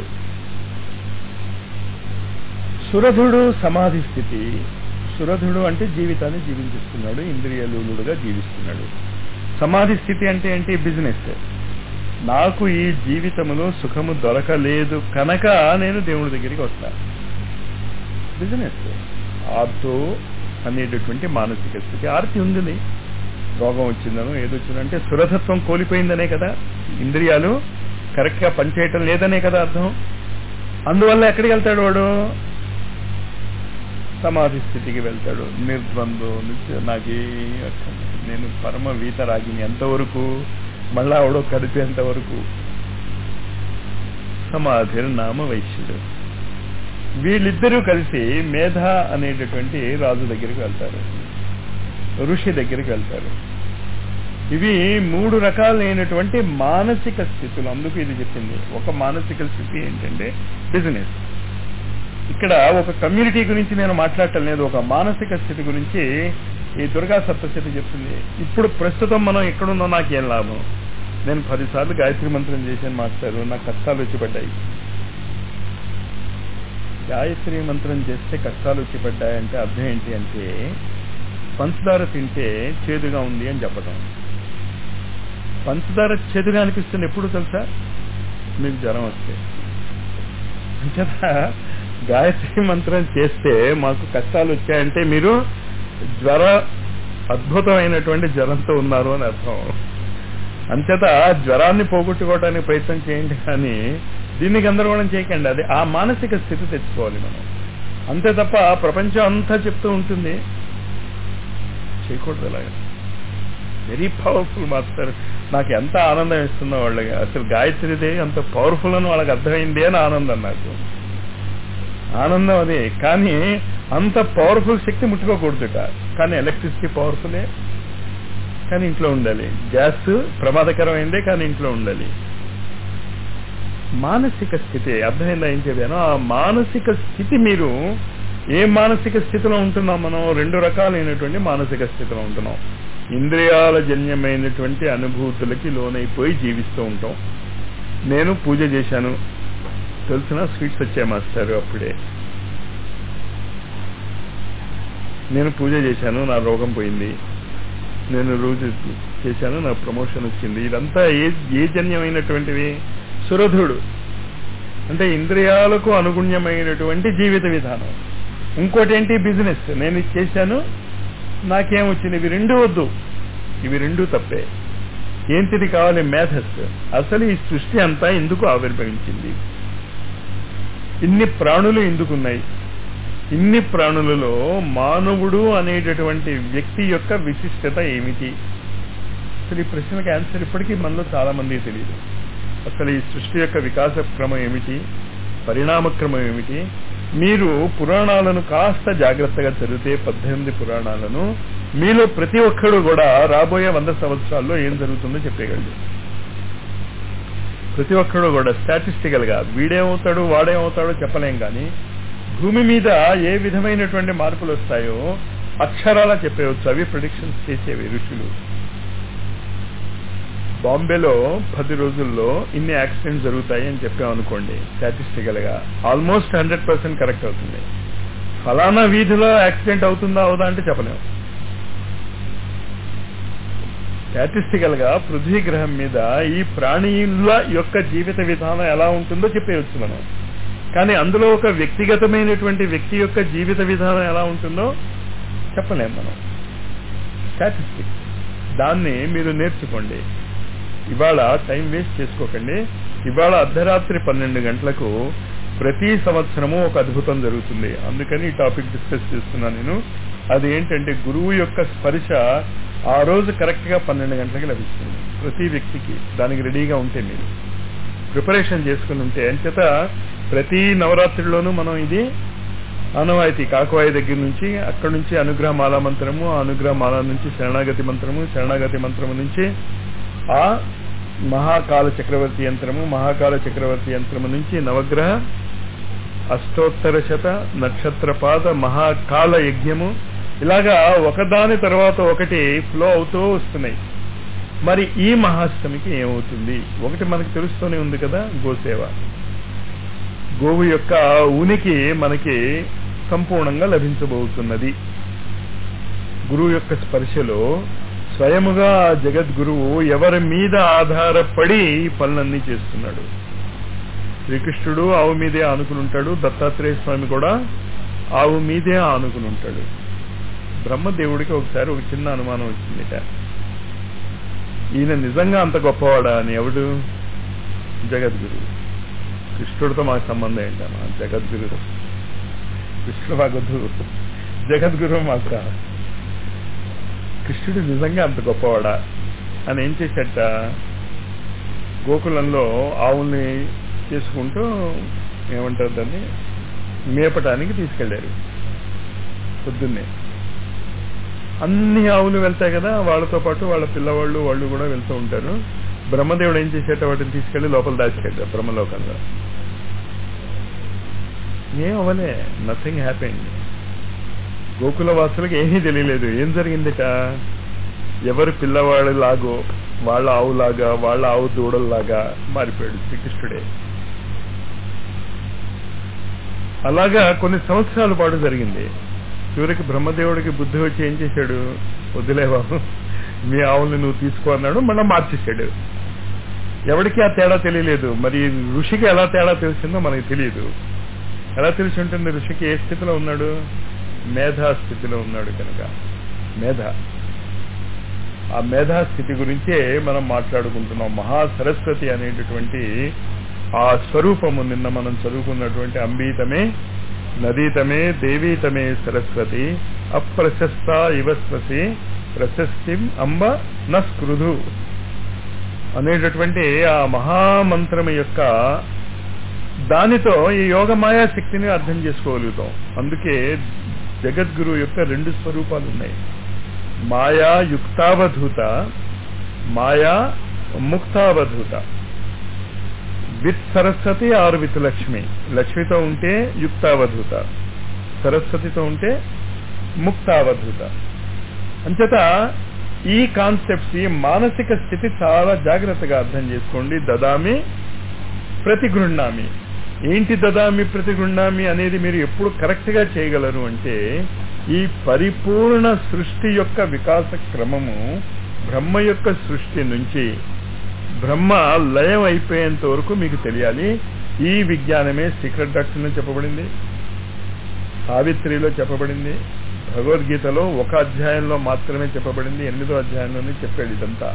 సురధుడు సమాధి స్థితి సురధుడు అంటే జీవితాన్ని జీవించిస్తున్నాడు ఇంద్రియలులుడుగా జీవిస్తున్నాడు సమాధి స్థితి అంటే ఏంటి బిజినెస్ నాకు ఈ జీవితంలో సుఖము దొరకలేదు కనుక నేను దేవుడి దగ్గరికి వస్తాను బిజినెస్ ఆర్తో అనేటటువంటి మానసిక స్థితి ఆర్తి ఉంది రోగం వచ్చిందనో ఏదొచ్చిందంటే సురధత్వం కోల్పోయిందనే కదా ఇంద్రియాలు కరెక్ట్ గా పనిచేయటం లేదనే కదా అర్థం అందువల్ల ఎక్కడికి వెళ్తాడు వాడు సమాధి స్థితికి వెళ్తాడు నిర్ద్వందో నాకు నేను పరమ వీత రాగిని ఎంతవరకు మళ్ళా ఆవిడో కలిపేంత వరకు సమాధి నామ వైశ్యుడు వీళ్ళిద్దరూ కలిసి మేధ అనేటటువంటి రాజు దగ్గరికి వెళ్తారు ఋషి దగ్గరికి వెళ్తారు ఇవి మూడు రకాలైనటువంటి మానసిక స్థితులు అందుకు ఇది చెప్పింది ఒక మానసిక స్థితి ఏంటంటే బిజినెస్ ఇక్కడ ఒక కమ్యూనిటీ గురించి నేను మాట్లాడటం లేదు ఒక మానసిక స్థితి గురించి ఈ దుర్గా సప్తశతి చెప్తుంది ఇప్పుడు ప్రస్తుతం మనం ఎక్కడున్నా నాకేం లాభం నేను పదిసార్లు గాయత్రి మంత్రం చేశాను మాస్టారు నాకు కష్టాలు వచ్చి పడ్డాయి గాయత్రి మంత్రం చేస్తే కష్టాలు వచ్చి పడ్డాయంటే అర్థం ఏంటి అంటే పంచదార తింటే చేదుగా ఉంది అని చెప్పడం పంచదార చేదుగా అనిపిస్తుంది ఎప్పుడు తెలుసా మీకు జ్వరం వస్తే అంచేత గాయత్రి మంత్రం చేస్తే మాకు కష్టాలు వచ్చాయంటే మీరు జ్వర అద్భుతమైనటువంటి జ్వరంతో ఉన్నారు అని అర్థం అంచేత జ్వరాన్ని పోగొట్టుకోవడానికి ప్రయత్నం చేయండి కానీ దీన్ని గందరగోళం చేయకండి అది ఆ మానసిక స్థితి తెచ్చుకోవాలి మనం అంతే తప్ప ప్రపంచం అంతా చెప్తూ ఉంటుంది చేయకూడదు అలాగా వెరీ పవర్ఫుల్ మాస్టర్ నాకు ఎంత ఆనందం ఇస్తుందో వాళ్ళకి అసలు గాయత్రిదే అంత పవర్ఫుల్ అని వాళ్ళకి అర్థమైంది అని ఆనందం నాకు ఆనందం అదే కానీ అంత పవర్ఫుల్ శక్తి ముట్టుకోకూడదుట కానీ ఎలక్ట్రిసిటీ పవర్ఫులే కానీ ఇంట్లో ఉండాలి గ్యాస్ ప్రమాదకరమైందే కానీ ఇంట్లో ఉండాలి మానసిక స్థితి అర్థమైందా ఏం చెప్పాను ఆ మానసిక స్థితి మీరు ఏ మానసిక స్థితిలో ఉంటున్నాం మనం రెండు రకాలైనటువంటి మానసిక స్థితిలో ఉంటున్నాం ఇంద్రియాల జన్యమైనటువంటి అనుభూతులకి లోనైపోయి జీవిస్తూ ఉంటాం నేను పూజ చేశాను తెలిసిన స్వీట్స్ వచ్చాయి మాస్టర్ అప్పుడే నేను పూజ చేశాను నా రోగం పోయింది నేను రోజు చేశాను నా ప్రమోషన్ వచ్చింది ఇదంతా ఏ ఏ జన్యమైనటువంటివి సురధుడు అంటే ఇంద్రియాలకు అనుగుణ్యమైనటువంటి జీవిత విధానం ఇంకోటి ఏంటి బిజినెస్ నేను ఇది చేశాను నాకేం వచ్చింది ఇవి రెండు వద్దు ఇవి రెండు తప్పే ఏంటిది కావాలి మేథస్ అసలు ఈ సృష్టి అంతా ఎందుకు ఆవిర్భవించింది ఇన్ని ప్రాణులు ఎందుకున్నాయి ఇన్ని ప్రాణులలో మానవుడు అనేటటువంటి వ్యక్తి యొక్క విశిష్టత ఏమిటి అసలు ఈ ప్రశ్నలకు ఆన్సర్ ఇప్పటికీ మనలో చాలా మందికి తెలియదు అసలు ఈ సృష్టి యొక్క వికాస క్రమం ఏమిటి పరిణామ క్రమం ఏమిటి మీరు పురాణాలను కాస్త జాగ్రత్తగా చదివితే పద్దెనిమిది పురాణాలను మీలో ప్రతి ఒక్కడు కూడా రాబోయే వంద సంవత్సరాల్లో ఏం జరుగుతుందో చెప్పగలడు ప్రతి ఒక్కడు కూడా స్టాటిస్టికల్ గా వీడేమవుతాడు వాడేమవుతాడో చెప్పలేం కానీ భూమి మీద ఏ విధమైనటువంటి మార్పులు వస్తాయో అక్షరాల చెప్పవచ్చు అవి ప్రొడిక్షన్స్ చేసేవి ఋషులు బాంబేలో పది రోజుల్లో ఇన్ని యాక్సిడెంట్స్ జరుగుతాయి అని చెప్పామనుకోండి స్టాటిస్టికల్ గా ఆల్మోస్ట్ హండ్రెడ్ పర్సెంట్ కరెక్ట్ అవుతుంది ఫలానా వీధిలో యాక్సిడెంట్ అవుతుందా అవుదా అంటే చెప్పలేము స్టాటిస్టికల్ గా పృథ్వీ గ్రహం మీద ఈ ప్రాణుల యొక్క జీవిత విధానం ఎలా ఉంటుందో చెప్పేయచ్చు మనం కానీ అందులో ఒక వ్యక్తిగతమైనటువంటి వ్యక్తి యొక్క జీవిత విధానం ఎలా ఉంటుందో చెప్పలేం మనం స్టాటిస్టిక్ దాన్ని మీరు నేర్చుకోండి ఇవాళ టైం వేస్ట్ చేసుకోకండి ఇవాళ అర్ధరాత్రి పన్నెండు గంటలకు ప్రతి సంవత్సరము ఒక అద్భుతం జరుగుతుంది అందుకని ఈ టాపిక్ డిస్కస్ చేస్తున్నాను నేను అది ఏంటంటే గురువు యొక్క స్పర్శ ఆ రోజు కరెక్ట్ గా పన్నెండు గంటలకి లభిస్తుంది ప్రతి వ్యక్తికి దానికి రెడీగా ఉంటే మీరు ప్రిపరేషన్ చేసుకుని ఉంటే అంచేత ప్రతి నవరాత్రిలోనూ మనం ఇది ఆనవాయితీ కాకువాయి దగ్గర నుంచి అక్కడి నుంచి అనుగ్రహ మాలా మంత్రము ఆ అనుగ్రహ మాల నుంచి శరణాగతి మంత్రము శరణాగతి మంత్రము నుంచి ఆ మహాకాల చక్రవర్తి యంత్రము మహాకాల చక్రవర్తి యంత్రము నుంచి నవగ్రహ అష్టోత్తర శత నక్షత్రపాద మహాకాల యజ్ఞము ఇలాగా ఒకదాని తర్వాత ఒకటి ఫ్లో అవుతూ వస్తున్నాయి మరి ఈ మహాష్టమికి ఏమవుతుంది ఒకటి మనకు తెలుస్తూనే ఉంది కదా గోసేవ గోవు యొక్క ఉనికి మనకి సంపూర్ణంగా లభించబోతున్నది గురువు యొక్క స్పర్శలో స్వయముగా జగద్గురువు ఎవరి మీద ఆధారపడి ఈ పనులన్నీ చేస్తున్నాడు శ్రీకృష్ణుడు ఆవు మీదే ఆనుకుని ఉంటాడు దత్తాత్రేయ స్వామి కూడా ఆవు మీదే ఆనుకుని ఉంటాడు బ్రహ్మదేవుడికి ఒకసారి ఒక చిన్న అనుమానం వచ్చిందిట ఈయన నిజంగా అంత గొప్పవాడా అని ఎవడు జగద్గురు కృష్ణుడితో మాకు సంబంధం ఏంటమ్మా జగద్గురు కృష్ణుడు మాకొద్దు జగద్గురు మాకు రా. కృష్ణుడు నిజంగా అంత గొప్పవాడా అని ఏం చేశాట గోకులంలో ఆవుల్ని చేసుకుంటూ ఏమంటారు దాన్ని మేపటానికి తీసుకెళ్లారు పొద్దున్నే అన్ని ఆవులు వెళ్తాయి కదా వాళ్ళతో పాటు వాళ్ళ పిల్లవాళ్ళు వాళ్ళు కూడా వెళ్తూ ఉంటారు బ్రహ్మదేవుడు ఏం చేసేట వాటిని తీసుకెళ్లి లోపల దాచిపెట్టారు బ్రహ్మలోకంలో ఏం అవ్వలే నథింగ్ హ్యాపెండ్ గోకుల వాసులకు ఏమీ తెలియలేదు ఏం జరిగిందిట ఎవరి పిల్లవాడు లాగో వాళ్ళ ఆవులాగా వాళ్ళ ఆవు దూడల్లాగా మారిపోయాడు శ్రీకృష్ణుడే అలాగా కొన్ని సంవత్సరాల పాటు జరిగింది చివరికి బ్రహ్మదేవుడికి బుద్ధి వచ్చి ఏం చేశాడు వద్దులే బాబు మీ ఆవుల్ని నువ్వు తీసుకో అన్నాడు మళ్ళీ మార్చేశాడు ఎవరికి ఆ తేడా తెలియలేదు మరి ఋషికి ఎలా తేడా తెలిసిందో మనకి తెలియదు ఎలా తెలిసి ఉంటుంది ఋషికి ఏ స్థితిలో ఉన్నాడు మేధా స్థితిలో ఉన్నాడు కనుక మేధ ఆ మేధా స్థితి గురించే మనం మాట్లాడుకుంటున్నాం మహా సరస్వతి అనేటటువంటి ఆ స్వరూపము నిన్న మనం చదువుకున్నటువంటి అంబీతమే నదీతమే దేవీతమే సరస్వతి అప్రశస్త ఇవస్వసి ప్రశస్తిం అంబ నస్కృధు అనేటటువంటి ఆ మహామంత్రం యొక్క దానితో ఈ యోగ మాయా శక్తిని అర్థం చేసుకోగలుగుతాం అందుకే జగద్గురు యొక్క రెండు స్వరూపాలు ఉన్నాయి మాయా యుక్తావధూత మాయా ముక్తావధూత with Saraswati or with Lakshmi లక్ష్మితో ఉంటే యుక్తావధూత సరస్వతితో ఉంటే ముక్తావధూత అంచేత ఈ కాన్సెప్ట్స్ ఈ మానసిక స్థితి చాలా జాగ్రత్తగా అర్థం చేసుకోండి దదామి ప్రతిగృహ్ణామి ఏంటి దదామి ప్రతిగృహ్ణామి అనేది మీరు ఎప్పుడు కరెక్ట్ గా చేయగలరు అంటే ఈ పరిపూర్ణ సృష్టి యొక్క వికాస క్రమము బ్రహ్మ యొక్క సృష్టి నుంచి బ్రహ్మ లయం అయిపోయేంత వరకు మీకు తెలియాలి ఈ విజ్ఞానమే సీక్రెట్ డాక్టర్ చెప్పబడింది సావిత్రిలో చెప్పబడింది భగవద్గీతలో ఒక అధ్యాయంలో మాత్రమే చెప్పబడింది ఎనిమిదో అధ్యాయంలోనే చెప్పాడు ఇదంతా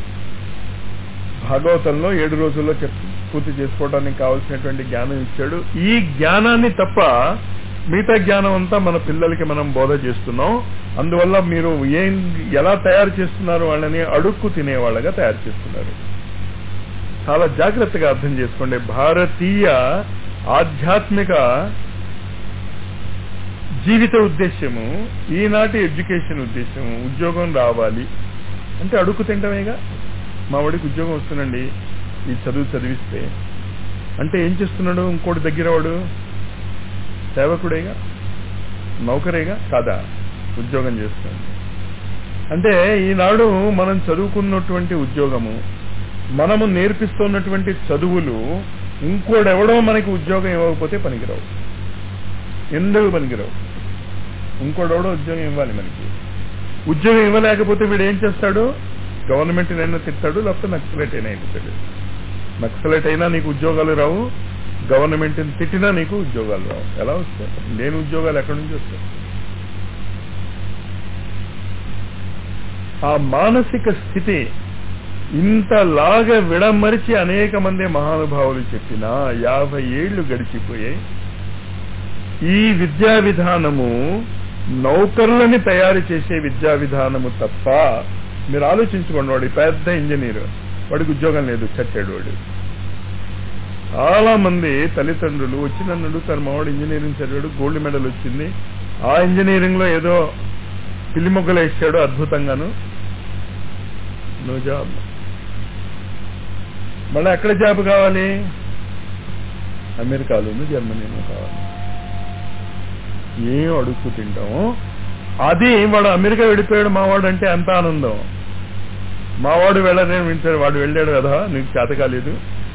భాగవతంలో ఏడు రోజుల్లో చెప్ పూర్తి చేసుకోవడానికి కావాల్సినటువంటి జ్ఞానం ఇచ్చాడు ఈ జ్ఞానాన్ని తప్ప మిగతా జ్ఞానం అంతా మన పిల్లలకి మనం బోధ చేస్తున్నాం అందువల్ల మీరు ఏం ఎలా తయారు చేస్తున్నారు వాళ్ళని అడుక్కు తినేవాళ్ళగా తయారు చేస్తున్నారు చాలా జాగ్రత్తగా అర్థం చేసుకోండి భారతీయ ఆధ్యాత్మిక జీవిత ఉద్దేశ్యము ఈనాటి ఎడ్యుకేషన్ ఉద్దేశము ఉద్యోగం రావాలి అంటే అడుక్కు తింటమేగా మా వాడికి ఉద్యోగం వస్తుందండి ఈ చదువు చదివిస్తే అంటే ఏం చేస్తున్నాడు ఇంకోటి దగ్గర వాడు సేవకుడేగా నౌకరేగా కాదా ఉద్యోగం చేస్తుంది అంటే ఈనాడు మనం చదువుకున్నటువంటి ఉద్యోగము మనము నేర్పిస్తున్నటువంటి చదువులు ఇంకోడెవడో మనకి ఉద్యోగం ఇవ్వకపోతే పనికిరావు ఎందుకు పనికిరావు ఇంకోడెవడో ఉద్యోగం ఇవ్వాలి మనకి ఉద్యోగం ఇవ్వలేకపోతే వీడు ఏం చేస్తాడు గవర్నమెంట్ అయినా తిట్టాడు లేకపోతే నక్సలైట్ అయినా తిట్టాడు నక్సలైట్ అయినా నీకు ఉద్యోగాలు రావు గవర్నమెంట్ తిట్టినా నీకు ఉద్యోగాలు రావు ఎలా వస్తాయి నేను ఉద్యోగాలు ఎక్కడి నుంచి వస్తాయి ఆ మానసిక స్థితి ఇంతలాగా విడమరిచి అనేక మంది మహానుభావులు చెప్పినా యాభై ఏళ్లు గడిచిపోయాయి ఈ విద్యా విధానము నౌకర్లని తయారు చేసే విద్యా విధానము తప్ప మీరు ఆలోచించుకోండి వాడు పెద్ద ఇంజనీర్ వాడికి ఉద్యోగం లేదు చచ్చాడు వాడు చాలా మంది తల్లిదండ్రులు వచ్చి నన్ను అడుగుతారు మా వాడు ఇంజనీరింగ్ చదివాడు గోల్డ్ మెడల్ వచ్చింది ఆ ఇంజనీరింగ్ లో ఏదో పిల్లి మొగ్గలు వేసాడు అద్భుతంగాను నో జాబ్ మళ్ళీ ఎక్కడ జాబ్ కావాలి అమెరికాలోను జర్మనీలో కావాలి ఏం అడుక్కు తింటాం అది వాడు అమెరికా వెళ్ళిపోయాడు మావాడు అంటే ఎంత ఆనందం మావాడు వెళ్ళలేని వింటాడు వాడు వెళ్ళాడు కదా నీకు చేత కాలేదు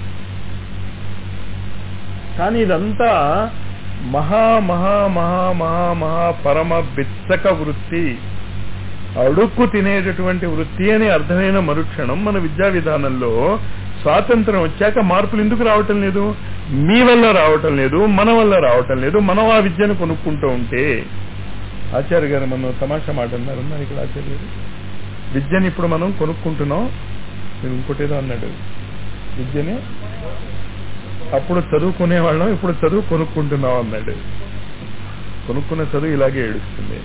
కానీ ఇదంతా మహా మహా మహా మహా మహా పరమ బిచ్చక వృత్తి అడుక్కు తినేటటువంటి వృత్తి అని అర్థమైన మరుక్షణం మన విద్యా విధానంలో స్వాతంత్రం వచ్చాక మార్పులు ఎందుకు రావటం లేదు మీ వల్ల రావటం లేదు మన వల్ల రావటం లేదు మనం ఆ విద్యను కొనుక్కుంటూ ఉంటే ఆచార్య గారు మనం తమాషా మాట అన్నారు ఉన్నారు ఇక్కడ ఆచార్య గారు విద్యని ఇప్పుడు మనం కొనుక్కుంటున్నాం మీరు ఇంకోటేదో అన్నాడు విద్యని అప్పుడు చదువుకునే వాళ్ళం ఇప్పుడు చదువు కొనుక్కుంటున్నాం అన్నాడు కొనుక్కున్న చదువు ఇలాగే ఏడుస్తుంది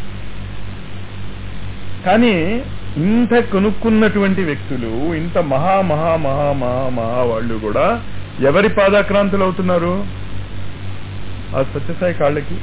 కానీ ఇంత కొనుక్కున్నటువంటి వ్యక్తులు ఇంత మహా మహా మహా మహా మహా వాళ్ళు కూడా ఎవరి పాదాక్రాంతులు అవుతున్నారు ఆ సత్యసాయి కాళ్ళకి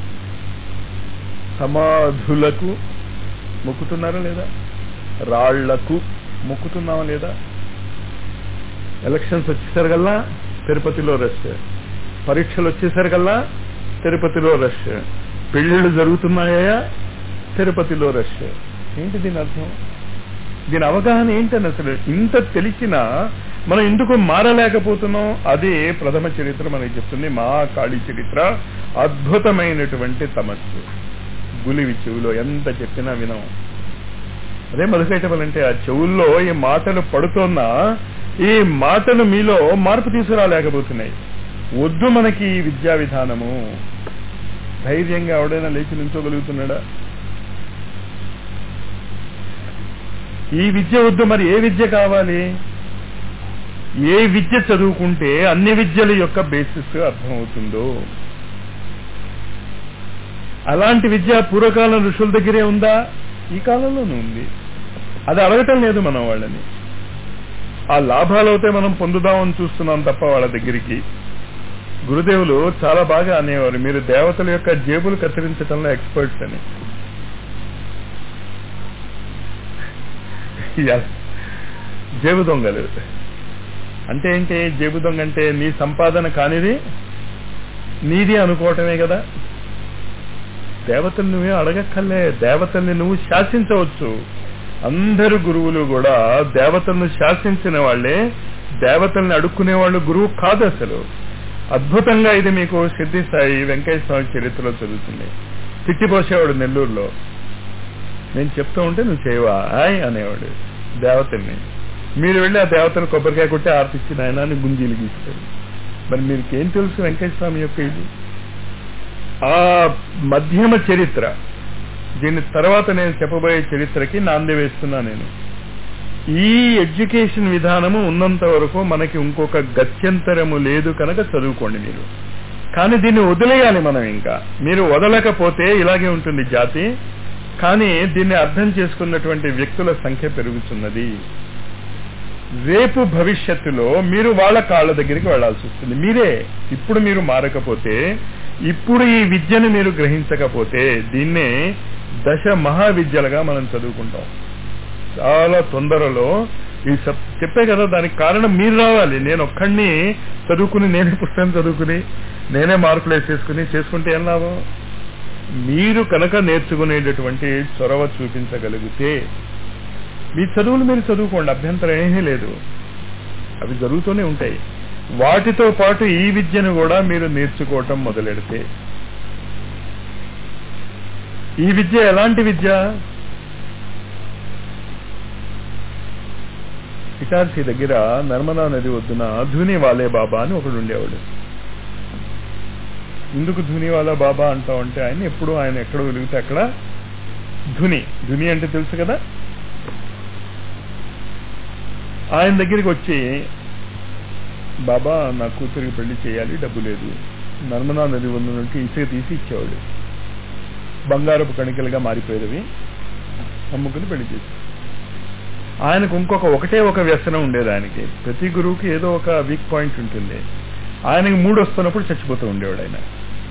సమాధులకు మొక్కుతున్నారా లేదా రాళ్లకు మొక్కుతున్నావా లేదా ఎలక్షన్స్ వచ్చేసరికల్లా తిరుపతిలో రష్ పరీక్షలు వచ్చేసరికల్లా తిరుపతిలో రష్ పెళ్లిళ్ళు జరుగుతున్నాయా తిరుపతిలో రష్ ఏంటి దీని అర్థం దీని అవగాహన ఏంటని అసలు ఇంత తెలిసినా మనం ఎందుకు మారలేకపోతున్నాం అదే ప్రథమ చరిత్ర మనకి చెప్తుంది మా కాళీ చరిత్ర అద్భుతమైనటువంటి తమస్సు గులివి చెవులో ఎంత చెప్పినా వినం అదే మధుకైటమలంటే ఆ చెవుల్లో ఈ మాటలు పడుతున్నా ఈ మాటలు మీలో మార్పు తీసుకురాలేకపోతున్నాయి వద్దు మనకి ఈ విద్యా విధానము ధైర్యంగా ఎవడైనా లేచి నిల్చోగలుగుతున్నాడా ఈ విద్య వద్దు మరి ఏ విద్య కావాలి ఏ విద్య చదువుకుంటే అన్ని విద్యల యొక్క బేసిస్ అర్థమవుతుందో అలాంటి విద్య పూర్వకాలం ఋషుల దగ్గరే ఉందా ఈ కాలంలోనూ ఉంది అది అడగటం లేదు మనం వాళ్ళని ఆ లాభాలు అయితే మనం పొందుదామని చూస్తున్నాం తప్ప వాళ్ళ దగ్గరికి గురుదేవులు చాలా బాగా అనేవారు మీరు దేవతల యొక్క జేబులు కత్తిరించడంలో ఎక్స్పర్ట్స్ అని జేబు దొంగలు అంటే ఏంటి జేబు దొంగ అంటే నీ సంపాదన కానిది నీది అనుకోవటమే కదా దేవతలు నువ్వే అడగక్కర్లే దేవతల్ని నువ్వు శాసించవచ్చు అందరు గురువులు కూడా దేవతలను శాసించిన వాళ్లే దేవతల్ని అడుక్కునే వాళ్ళు గురువు కాదు అసలు అద్భుతంగా ఇది మీకు సిద్ధి సాయి వెంకయ్య స్వామి చరిత్రలో చదువుతుంది తిట్టిపోసేవాడు నెల్లూరులో నేను చెప్తూ ఉంటే నువ్వు చేయవా ఆయ్ అనేవాడు దేవతల్ని మీరు వెళ్ళి ఆ దేవతను కొబ్బరికాయ కొట్టి ఆర్తిచ్చిన ఆయన అని గుంజీలు గీస్తారు మరి మీకేం తెలుసు వెంకయ్య స్వామి యొక్క ఇది ఆ మధ్యమ చరిత్ర దీని తర్వాత నేను చెప్పబోయే చరిత్రకి నాంది వేస్తున్నా నేను ఈ ఎడ్యుకేషన్ విధానము ఉన్నంత వరకు మనకి ఇంకొక గత్యంతరము లేదు కనుక చదువుకోండి మీరు కానీ దీన్ని వదిలేయాలి మనం ఇంకా మీరు వదలకపోతే ఇలాగే ఉంటుంది జాతి కానీ దీన్ని అర్థం చేసుకున్నటువంటి వ్యక్తుల సంఖ్య పెరుగుతున్నది రేపు భవిష్యత్తులో మీరు వాళ్ళ కాళ్ళ దగ్గరికి వెళ్లాల్సి వస్తుంది మీరే ఇప్పుడు మీరు మారకపోతే ఇప్పుడు ఈ విద్యను మీరు గ్రహించకపోతే దీన్నే దశ మహావిద్యలుగా మనం చదువుకుంటాం చాలా తొందరలో ఈ చెప్పే కదా దానికి కారణం మీరు రావాలి నేను ఒక్కడిని చదువుకుని నేనే పుస్తకం చదువుకుని నేనే మార్కులు వేసేసుకుని చేసుకుంటే ఏం లాభం మీరు కనుక నేర్చుకునేటటువంటి చొరవ చూపించగలిగితే మీ చదువులు మీరు చదువుకోండి అభ్యంతరం ఏమీ లేదు అవి జరుగుతూనే ఉంటాయి వాటితో పాటు ఈ విద్యను కూడా మీరు నేర్చుకోవటం మొదలెడితే ఈ విద్య ఎలాంటి విద్య ఇటార్సీ దగ్గర నర్మదా నది ఒడ్డున ధూని వాలే బాబా అని ఒకడు ఉండేవాడు ఎందుకు ధునివాలా బాబా అంటాం అంటే ఆయన ఎప్పుడు ఆయన ఎక్కడ వెలిగితే అక్కడ ధుని ధుని అంటే తెలుసు కదా ఆయన దగ్గరికి వచ్చి బాబా నా కూతురికి పెళ్లి చేయాలి డబ్బు లేదు నర్మదా నది వంద నుండి ఇసుక తీసి ఇచ్చేవాడు బంగారపు కణికలుగా మారిపోయేవి అమ్ముకుని పెళ్లి చేసి ఆయనకు ఇంకొక ఒకటే ఒక వ్యసనం ఉండేది ఆయనకి ప్రతి గురువుకి ఏదో ఒక వీక్ పాయింట్ ఉంటుంది ఆయనకి మూడు వస్తున్నప్పుడు చచ్చిపోతూ ఉండేవాడు ఆయన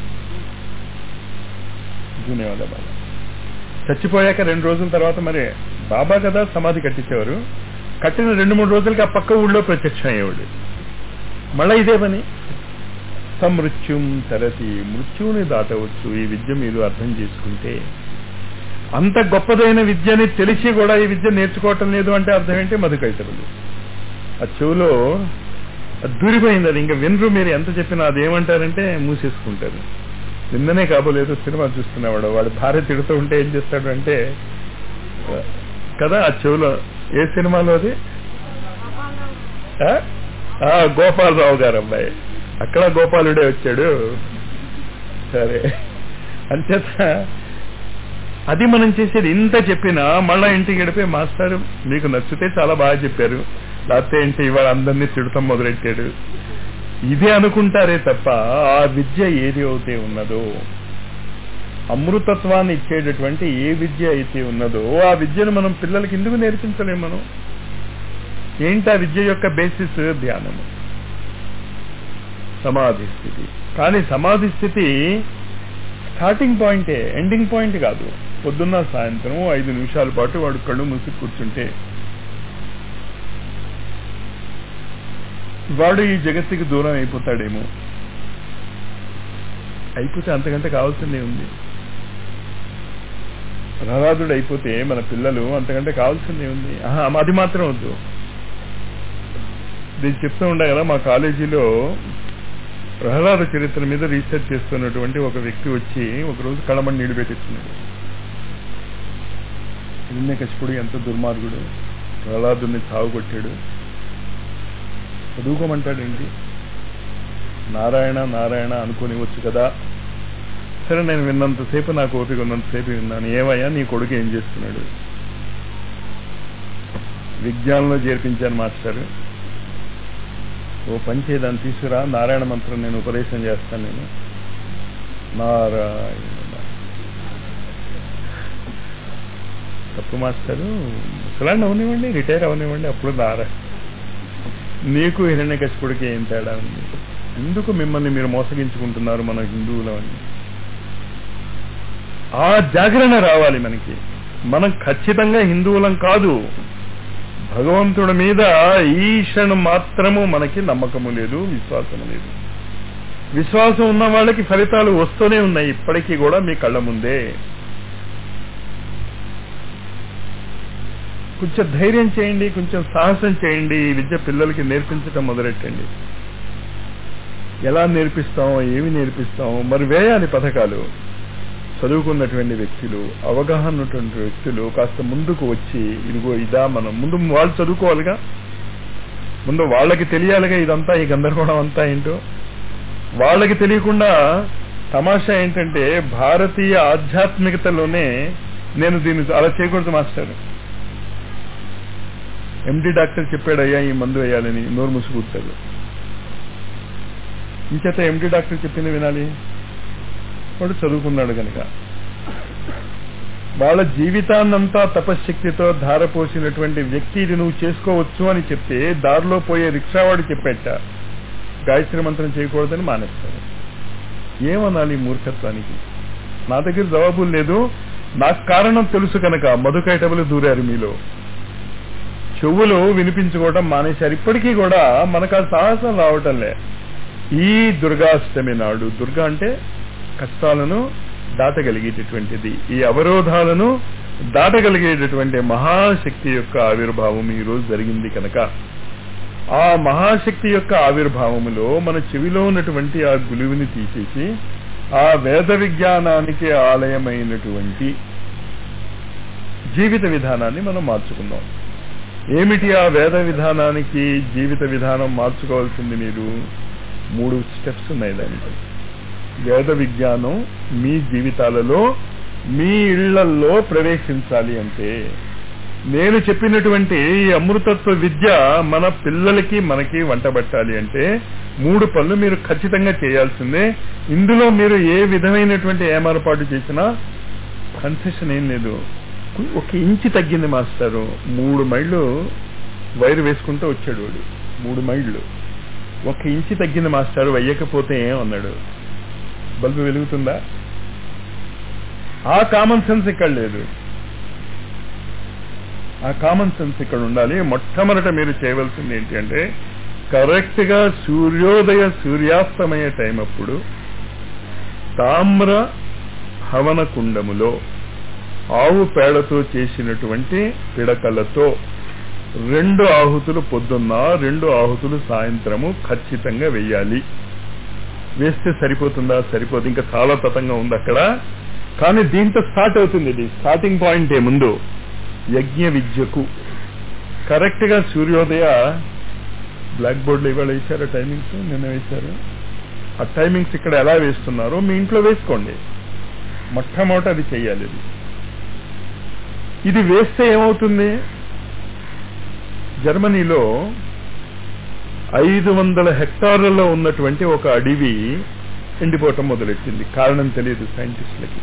ధన్యవాద బాబా చచ్చిపోయాక రెండు రోజుల తర్వాత మరి బాబా కదా సమాధి కట్టించేవారు కట్టిన రెండు మూడు రోజులకి ఆ పక్క ఊళ్ళో ప్రత్యక్షం అయ్యేవాడు మళ్ళా ఇదే పని సమృత్యుం తరతి మృత్యువుని దాటవచ్చు ఈ విద్య మీరు అర్థం చేసుకుంటే అంత గొప్పదైన విద్యని తెలిసి కూడా ఈ విద్య నేర్చుకోవటం లేదు అంటే అర్థం ఏంటి మధుకైతరులు ఆ చెవులో అది దూరిపోయింది అది ఇంకా వినరు మీరు ఎంత చెప్పినా అదేమంటారంటే మూసేసుకుంటారు నిన్ననే కాబోలేదు సినిమా చూస్తున్నవాడు వాడు భార్య తిడుతూ ఉంటే ఏం చేస్తాడు అంటే కదా ఆ చెవులో ఏ సినిమాలో అది ఆ? ఆ, గోపాలరావు గారు అబ్బాయి అక్కడ గోపాలుడే వచ్చాడు సరే అంచేత అది మనం చేసేది ఇంత చెప్పినా మళ్ళా ఇంటికి గడిపే మాస్టర్ మీకు నచ్చితే చాలా బాగా చెప్పారు లేకపోతే ఏంటి ఇవాళ అందరినీ తిడతాం మొదలెట్టాడు ఇదే అనుకుంటారే తప్ప ఆ విద్య ఏది అయితే ఉన్నదో అమృతత్వాన్ని ఇచ్చేటటువంటి ఏ విద్య అయితే ఉన్నదో ఆ విద్యను మనం పిల్లలకి ఎందుకు నేర్పించలేం మనం ఏంటి ఆ విద్య యొక్క బేసిస్ ధ్యానము సమాధి స్థితి కానీ సమాధి స్థితి స్టార్టింగ్ పాయింటే ఎండింగ్ పాయింట్ కాదు పొద్దున్న సాయంత్రం ఐదు నిమిషాల పాటు వాడు కళ్ళు మూసి కూర్చుంటే వాడు ఈ జగత్తుకి దూరం అయిపోతాడేమో అయిపోతే అంతకంటే కావాల్సిందే ఉంది ప్రహ్లాదుడు అయిపోతే మన పిల్లలు అంతకంటే కావాల్సిందే ఉంది ఆహా, అది మాత్రం వద్దు నేను చెప్తూ ఉండే కదా మా కాలేజీలో ప్రహ్లాద చరిత్ర మీద రీసెర్చ్ చేస్తున్నటువంటి ఒక వ్యక్తి వచ్చి ఒకరోజు కళమని నీళ్లు పెట్టించున్నాడు హిరణ్యకశిపుడు ఎంత దుర్మార్గుడు ప్రహ్లాదుని చావు కొట్టాడు చదువుకోమంటాడేంటి నారాయణ నారాయణ అనుకోనివచ్చు కదా సరే నేను విన్నంతసేపు నాకు ఓపిక ఉన్నంతసేపు విన్నాను ఏమయ్యా నీ కొడుకు ఏం చేస్తున్నాడు విజ్ఞానంలో చేర్పించాను మాస్టర్ ఓ పని చేయదాన్ని తీసుకురా నారాయణ మంత్రం నేను ఉపదేశం చేస్తాను నేను నారాయణ తప్పు మాస్టరు ముసలాండి అవనివ్వండి రిటైర్ అవనివ్వండి అప్పుడు నారాయణ నీకు హిరణ్యకశిపుడికి ఏం తేడా ఉంది ఎందుకు మిమ్మల్ని మీరు మోసగించుకుంటున్నారు మన హిందువులని ఆ జాగరణ రావాలి మనకి మనం ఖచ్చితంగా హిందువులం కాదు భగవంతుడి మీద ఈ క్షణం మాత్రము మనకి నమ్మకము లేదు విశ్వాసము లేదు విశ్వాసం ఉన్న వాళ్ళకి ఫలితాలు వస్తూనే ఉన్నాయి ఇప్పటికీ కూడా మీ కళ్ళ ముందే కొంచెం ధైర్యం చేయండి కొంచెం సాహసం చేయండి ఈ విద్య పిల్లలకి నేర్పించటం మొదలెట్టండి ఎలా నేర్పిస్తాం ఏమి నేర్పిస్తాం మరి వేయాలి పథకాలు చదువుకున్నటువంటి వ్యక్తులు అవగాహన ఉన్నటువంటి వ్యక్తులు కాస్త ముందుకు వచ్చి ఇదిగో ఇదా మనం ముందు వాళ్ళు చదువుకోవాలిగా ముందు వాళ్ళకి తెలియాలిగా ఇదంతా ఈ గందరగోళం అంతా ఏంటో వాళ్ళకి తెలియకుండా తమాషా ఏంటంటే భారతీయ ఆధ్యాత్మికతలోనే నేను దీన్ని అలా చేయకూడదు మాస్టర్ ఎండి డాక్టర్ చెప్పాడు అయ్యా ఈ మందు వేయాలని నోరు మూసుకూర్చాడు ఇంచేత ఎండి డాక్టర్ చెప్పింది వినాలి వాడు చదువుకున్నాడు కనుక వాళ్ళ జీవితాన్నంతా తపశ్శక్తితో ధారపోసినటువంటి వ్యక్తి ఇది నువ్వు చేసుకోవచ్చు అని చెప్తే దారిలో పోయే రిక్షావాడు చెప్పేట గాయత్రి మంత్రం చేయకూడదని మానేస్తాడు ఏమనాలి ఈ మూర్ఖత్వానికి నా దగ్గర జవాబులు లేదు నాకు కారణం తెలుసు కనుక మధుకైటబులు దూరారు మీలో చెవులు వినిపించుకోవడం మానేశారు ఇప్పటికీ కూడా మనకు ఆ సాహసం రావటంలే ఈ దుర్గాష్టమి నాడు దుర్గా అంటే కష్టాలను దాటగలిగేటటువంటిది ఈ అవరోధాలను దాటగలిగేటటువంటి మహాశక్తి యొక్క ఆవిర్భావం ఈ రోజు జరిగింది కనుక ఆ మహాశక్తి యొక్క ఆవిర్భావములో మన చెవిలో ఉన్నటువంటి ఆ గులువిని తీసేసి ఆ వేద విజ్ఞానానికి ఆలయమైనటువంటి జీవిత విధానాన్ని మనం మార్చుకుందాం ఏమిటి ఆ వేద విధానానికి జీవిత విధానం మార్చుకోవాల్సింది మీరు మూడు స్టెప్స్ ఉన్నాయి దానికి వేద విజ్ఞానం మీ జీవితాలలో మీ ఇళ్లల్లో ప్రవేశించాలి అంటే నేను చెప్పినటువంటి ఈ అమృతత్వ విద్య మన పిల్లలకి మనకి వంటబట్టాలి అంటే మూడు పనులు మీరు ఖచ్చితంగా చేయాల్సిందే ఇందులో మీరు ఏ విధమైనటువంటి ఏమరపాటు చేసినా కన్సెషన్ ఏం లేదు ఒక ఇంచి తగ్గింది మాస్టారు మూడు మైళ్ళు వైరు వేసుకుంటూ వచ్చాడు వాడు మూడు మైళ్ళు ఒక ఇంచి తగ్గింది మాస్టారు వెయ్యకపోతే ఏం అన్నాడు బల్బు వెలుగుతుందా ఆ కామన్ సెన్స్ ఇక్కడ లేదు ఆ కామన్ సెన్స్ ఇక్కడ ఉండాలి మొట్టమొదట మీరు చేయవలసింది ఏంటి అంటే కరెక్ట్ గా సూర్యోదయ సూర్యాస్తమయ టైం అప్పుడు తామ్ర హవన కుండములో ఆవు పేడతో చేసినటువంటి పిడకలతో రెండు ఆహుతులు పొద్దున్న రెండు ఆహుతులు సాయంత్రము ఖచ్చితంగా వెయ్యాలి వేస్తే సరిపోతుందా సరిపోదు ఇంకా చాలా తతంగా ఉంది అక్కడ కానీ దీంతో స్టార్ట్ అవుతుంది ఇది స్టార్టింగ్ పాయింట్ ఏ ముందు యజ్ఞ విద్యకు కరెక్ట్ గా సూర్యోదయ బ్లాక్ బోర్డులో ఇవాళ వేశారు టైమింగ్స్ నిన్న వేశారు ఆ టైమింగ్స్ ఇక్కడ ఎలా వేస్తున్నారో మీ ఇంట్లో వేసుకోండి మొట్టమొదట అది చెయ్యాలి ఇది ఇది వేస్తే ఏమవుతుంది జర్మనీలో ఐదు వందల హెక్టార్లలో ఉన్నటువంటి ఒక అడవి ఎండిపోవటం మొదలెట్టింది కారణం తెలియదు సైంటిస్టులకి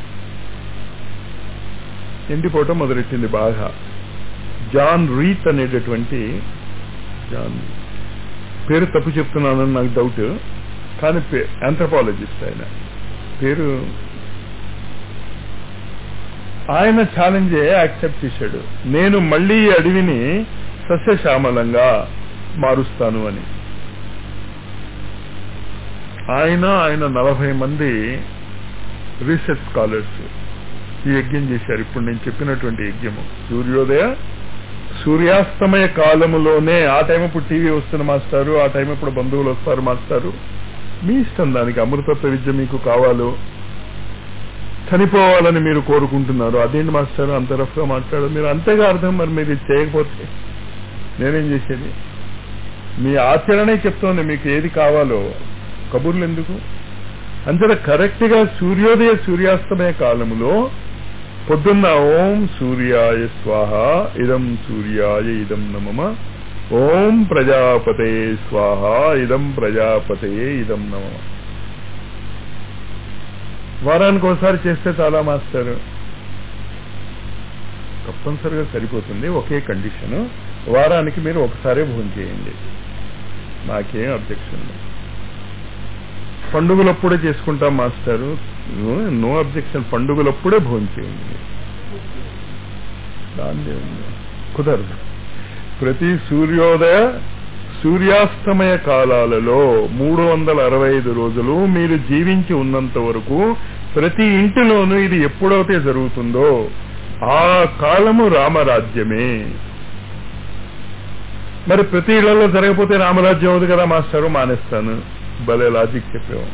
ఎండిపోవటం మొదలెట్టింది బాగా జాన్ రీత్ అనేటటువంటి జాన్ పేరు తప్పు చెప్తున్నానని నాకు డౌట్ కానీ ఆంథ్రపాలజిస్ట్ ఆయన పేరు ఆయన ఛాలెంజే యాక్సెప్ట్ చేశాడు నేను మళ్ళీ ఈ అడవిని సస్యశ్యామలంగా మారుస్తాను అని ఆయన ఆయన నలభై మంది రీసెర్చ్ స్కాలర్స్ ఈ యజ్ఞం చేశారు ఇప్పుడు నేను చెప్పినటువంటి యజ్ఞము సూర్యోదయ సూర్యాస్తమయ కాలములోనే ఆ టైం ఇప్పుడు టీవీ వస్తున్న మాస్టారు ఆ టైం ఇప్పుడు బంధువులు వస్తారు మాస్టారు మీ ఇష్టం దానికి అమృతత్వ విద్య మీకు కావాలో చనిపోవాలని మీరు కోరుకుంటున్నారు అదేంటి మాస్టర్ అంత రఫ్ గా మాట్లాడు మీరు అంతేగా అర్థం మరి మీరు ఇది చేయకపోతే నేనేం చేసేది మీ ఆచరణే చెప్తోంది మీకు ఏది కావాలో కబుర్లు ఎందుకు అంతట కరెక్ట్ గా సూర్యోదయ సూర్యాస్తమయ కాలములో పొద్దున్న ఓం సూర్యాయ స్వాహ ఇదం సూర్యాయ ఇదం నమమ ఓం ప్రజాపతే స్వాహ ఇదం ప్రజాపతే ఇదం నమమ వారానికి ఒకసారి చేస్తే చాలా మాస్టర్ తప్పనిసరిగా సరిపోతుంది ఒకే కండిషన్ వారానికి మీరు ఒకసారే భోజనం చేయండి నాకేం అబ్జెక్షన్ లేదు పండుగలప్పుడే చేసుకుంటాం మాస్టారు నో అబ్జెక్షన్ పండుగలప్పుడే భోజనం చేయండి దాన్ని కుదరదు ప్రతి సూర్యోదయ సూర్యాస్తమయ కాలాలలో మూడు వందల అరవై ఐదు రోజులు మీరు జీవించి ఉన్నంత వరకు ప్రతి ఇంటిలోనూ ఇది ఎప్పుడైతే జరుగుతుందో ఆ కాలము రామరాజ్యమే మరి ప్రతి ఇళ్లలో జరగకపోతే రామరాజ్యం అవుతుంది కదా మాస్టారు మానేస్తాను భలే లాజిక్ చెప్పావు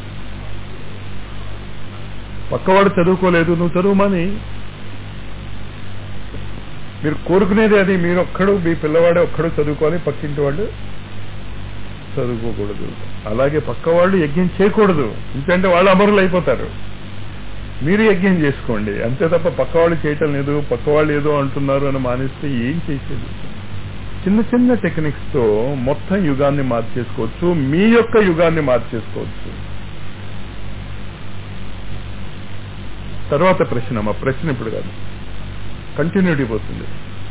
పక్కవాడు చదువుకోలేదు నువ్వు చదువుమని మీరు కోరుకునేది అది మీరు ఒక్కడు మీ పిల్లవాడే ఒక్కడు చదువుకోవాలి పక్కింటి వాళ్ళు చదువుకోకూడదు అలాగే పక్కవాళ్ళు యజ్ఞం చేయకూడదు ఎందుకంటే వాళ్ళు అమరులు అయిపోతారు మీరు యజ్ఞం చేసుకోండి అంతే తప్ప పక్కవాళ్ళు చేయటం లేదు పక్కవాళ్ళు ఏదో అంటున్నారు అని మానేస్తే ఏం చేసేది చిన్న చిన్న టెక్నిక్స్ తో మొత్తం యుగాన్ని మార్చేసుకోవచ్చు మీ యొక్క యుగాన్ని మార్చేసుకోవచ్చు తర్వాత ప్రశ్న మా ప్రశ్న ఇప్పుడు కాదు కంటిన్యూటీ పోతుంది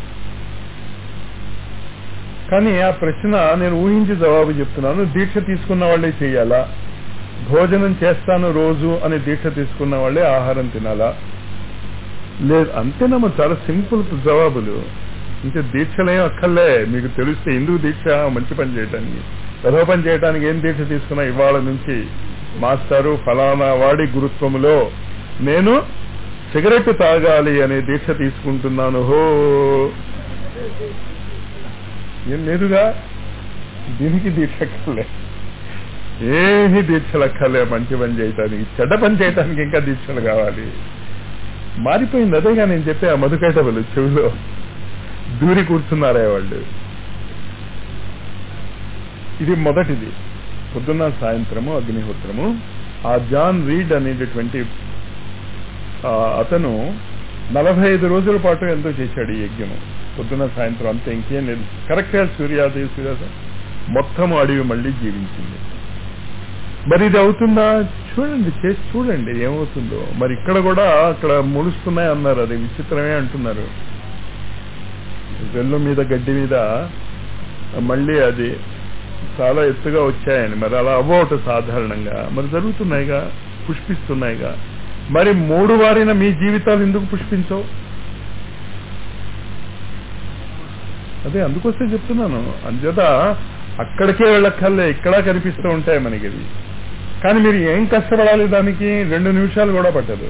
కానీ ఆ ప్రశ్న నేను ఊహించి జవాబు చెప్తున్నాను దీక్ష తీసుకున్న వాళ్ళే చేయాలా భోజనం చేస్తాను రోజు అని దీక్ష తీసుకున్న వాళ్ళే ఆహారం తినాలా లేదు అంతేనమ్మా చాలా సింపుల్ జవాబులు ఇంకా దీక్షలేం అక్కర్లే మీకు తెలిస్తే ఎందుకు దీక్ష మంచి పని చేయడానికి పెద్ద పని చేయడానికి ఏం దీక్ష తీసుకున్నా ఇవాళ నుంచి మాస్టారు ఫలానా వాడి గురుత్వములో నేను సిగరెట్ తాగాలి అనే దీక్ష తీసుకుంటున్నాను హో ఏం లేదుగా దీనికి దీక్ష అక్కర్లే ఏమి దీక్షలు అక్కర్లే మంచి పని చేయటానికి చెడ్డ పని చేయటానికి ఇంకా దీక్షలు కావాలి మారిపోయింది అదేగా నేను చెప్పే ఆ మధుకైటవలు చెవిలో దూరి కూర్చున్నారే వాళ్ళు ఇది మొదటిది పొద్దున్న సాయంత్రము అగ్నిహోత్రము ఆ జాన్ రీడ్ అనేటటువంటి ఆ, అతను నలభై ఐదు రోజుల పాటు ఎంతో చేశాడు ఈ యజ్ఞము పొద్దున సాయంత్రం అంతే ఇంకేం లేదు కరెక్ట్ గా సూర్యాదయ సూర్యాద మొత్తం అడవి మళ్ళీ జీవించింది మరి ఇది అవుతుందా చూడండి చేసి చూడండి ఏమవుతుందో మరి ఇక్కడ కూడా అక్కడ ముడుస్తున్నాయి అన్నారు అది విచిత్రమే అంటున్నారు వెల్లు మీద గడ్డి మీద మళ్ళీ అది చాలా ఎత్తుగా వచ్చాయని మరి అలా అవ్వట సాధారణంగా మరి జరుగుతున్నాయిగా పుష్పిస్తున్నాయిగా మరి మూడు వారిన మీ జీవితాలు ఎందుకు పుష్పించవు అదే అందుకోసం చెప్తున్నాను అంచేత అక్కడికే వెళ్ళక్కర్లే ఇక్కడ కనిపిస్తూ ఉంటాయి మనకి ఇవి కానీ మీరు ఏం కష్టపడాలి దానికి రెండు నిమిషాలు కూడా పట్టదు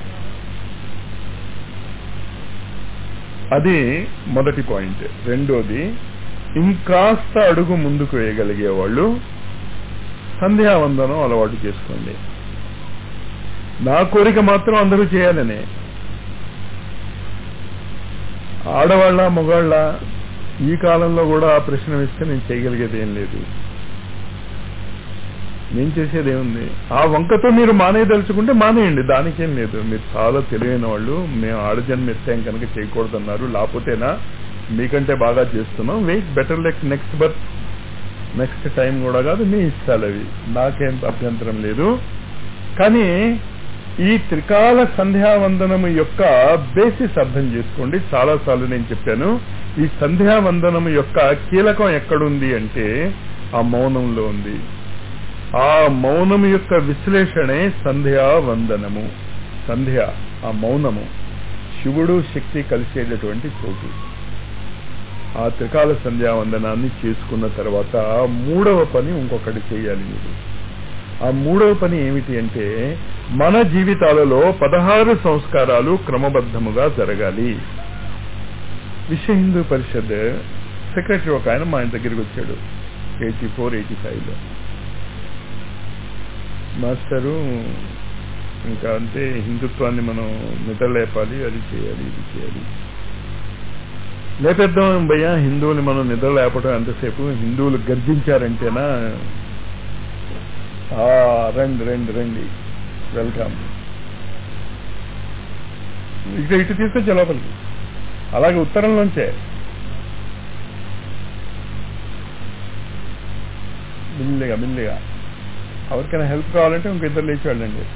అది మొదటి పాయింట్ రెండోది ఇంకాస్త అడుగు ముందుకు వేయగలిగే వాళ్ళు సంధ్యావందనం అలవాటు చేసుకోండి నా కోరిక మాత్రం అందరూ చేయాలని ఆడవాళ్ళ మగవాళ్ళ ఈ కాలంలో కూడా ఆ ప్రశ్న వేస్తే నేను చేయగలిగేది ఏం లేదు నేను చేసేది ఏముంది ఆ వంకతో మీరు మానేయదలుచుకుంటే మానేయండి దానికేం లేదు మీరు చాలా తెలివైన వాళ్ళు మేము ఆడజన్మ ఎత్తాం కనుక చేయకూడదన్నారు లేకపోతేనా మీకంటే బాగా చేస్తున్నాం వెయిట్ బెటర్ లెక్ నెక్స్ట్ బర్త్ నెక్స్ట్ టైం కూడా కాదు మీ ఇష్టాలు అవి నాకేం అభ్యంతరం లేదు కానీ ఈ త్రికాల సంధ్యావందనము యొక్క బేసిస్ అర్థం చేసుకోండి చాలా సార్లు నేను చెప్పాను ఈ సంధ్యావందనము యొక్క కీలకం ఎక్కడుంది అంటే ఆ మౌనంలో ఉంది ఆ మౌనము యొక్క విశ్లేషణే సంధ్యావందనము సంధ్య ఆ మౌనము శివుడు శక్తి కలిసేటటువంటి చోటు ఆ త్రికాల సంధ్యావందనాన్ని చేసుకున్న తర్వాత మూడవ పని ఇంకొకటి చేయాలి మీరు ఆ మూడవ పని ఏమిటి అంటే మన జీవితాలలో పదహారు సంస్కారాలు క్రమబద్ధముగా జరగాలి విశ్వ హిందూ పరిషత్ సెక్రటరీ ఒక ఆయన మా ఆయన దగ్గరికి వచ్చాడు ఎయిటీ ఫోర్ ఎయిటీ ఫైవ్లో మాస్టరు ఇంకా అంటే హిందుత్వాన్ని మనం నిద్రలేపాలి అది చేయాలి ఇది చేయాలి లేపేద్దాం భయ్యా హిందువుని మనం నిద్ర లేపడం ఎంతసేపు హిందువులు గర్జించారంటేనా ఆ, రండి రండి రండి వెల్కమ్ ఇక ఇటు తీసుకొచ్చే లోపలికి అలాగే ఉత్తరంలోంచే మిల్లిగా మిల్లిగా ఎవరికైనా హెల్ప్ కావాలంటే ఇంక ఇద్దరు లేచి వెళ్ళండి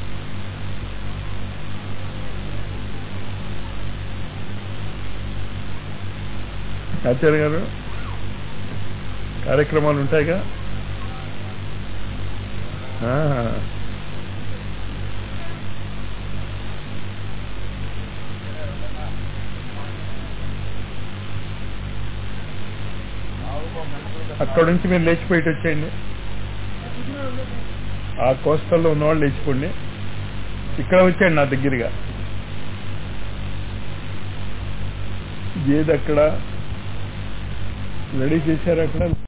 ఆచార్య గారు కార్యక్రమాలు ఉంటాయిగా ఆ. అక్కడ నుంచి మీరు లేచిపోయి ఇటు వచ్చేయండి ఆ కోస్టల్లో ఉన్నవాళ్ళు లేచిపోండి ఇక్కడ వచ్చేయండి నా దగ్గరగా ఏది అక్కడ రెడీ చేశారు అక్కడ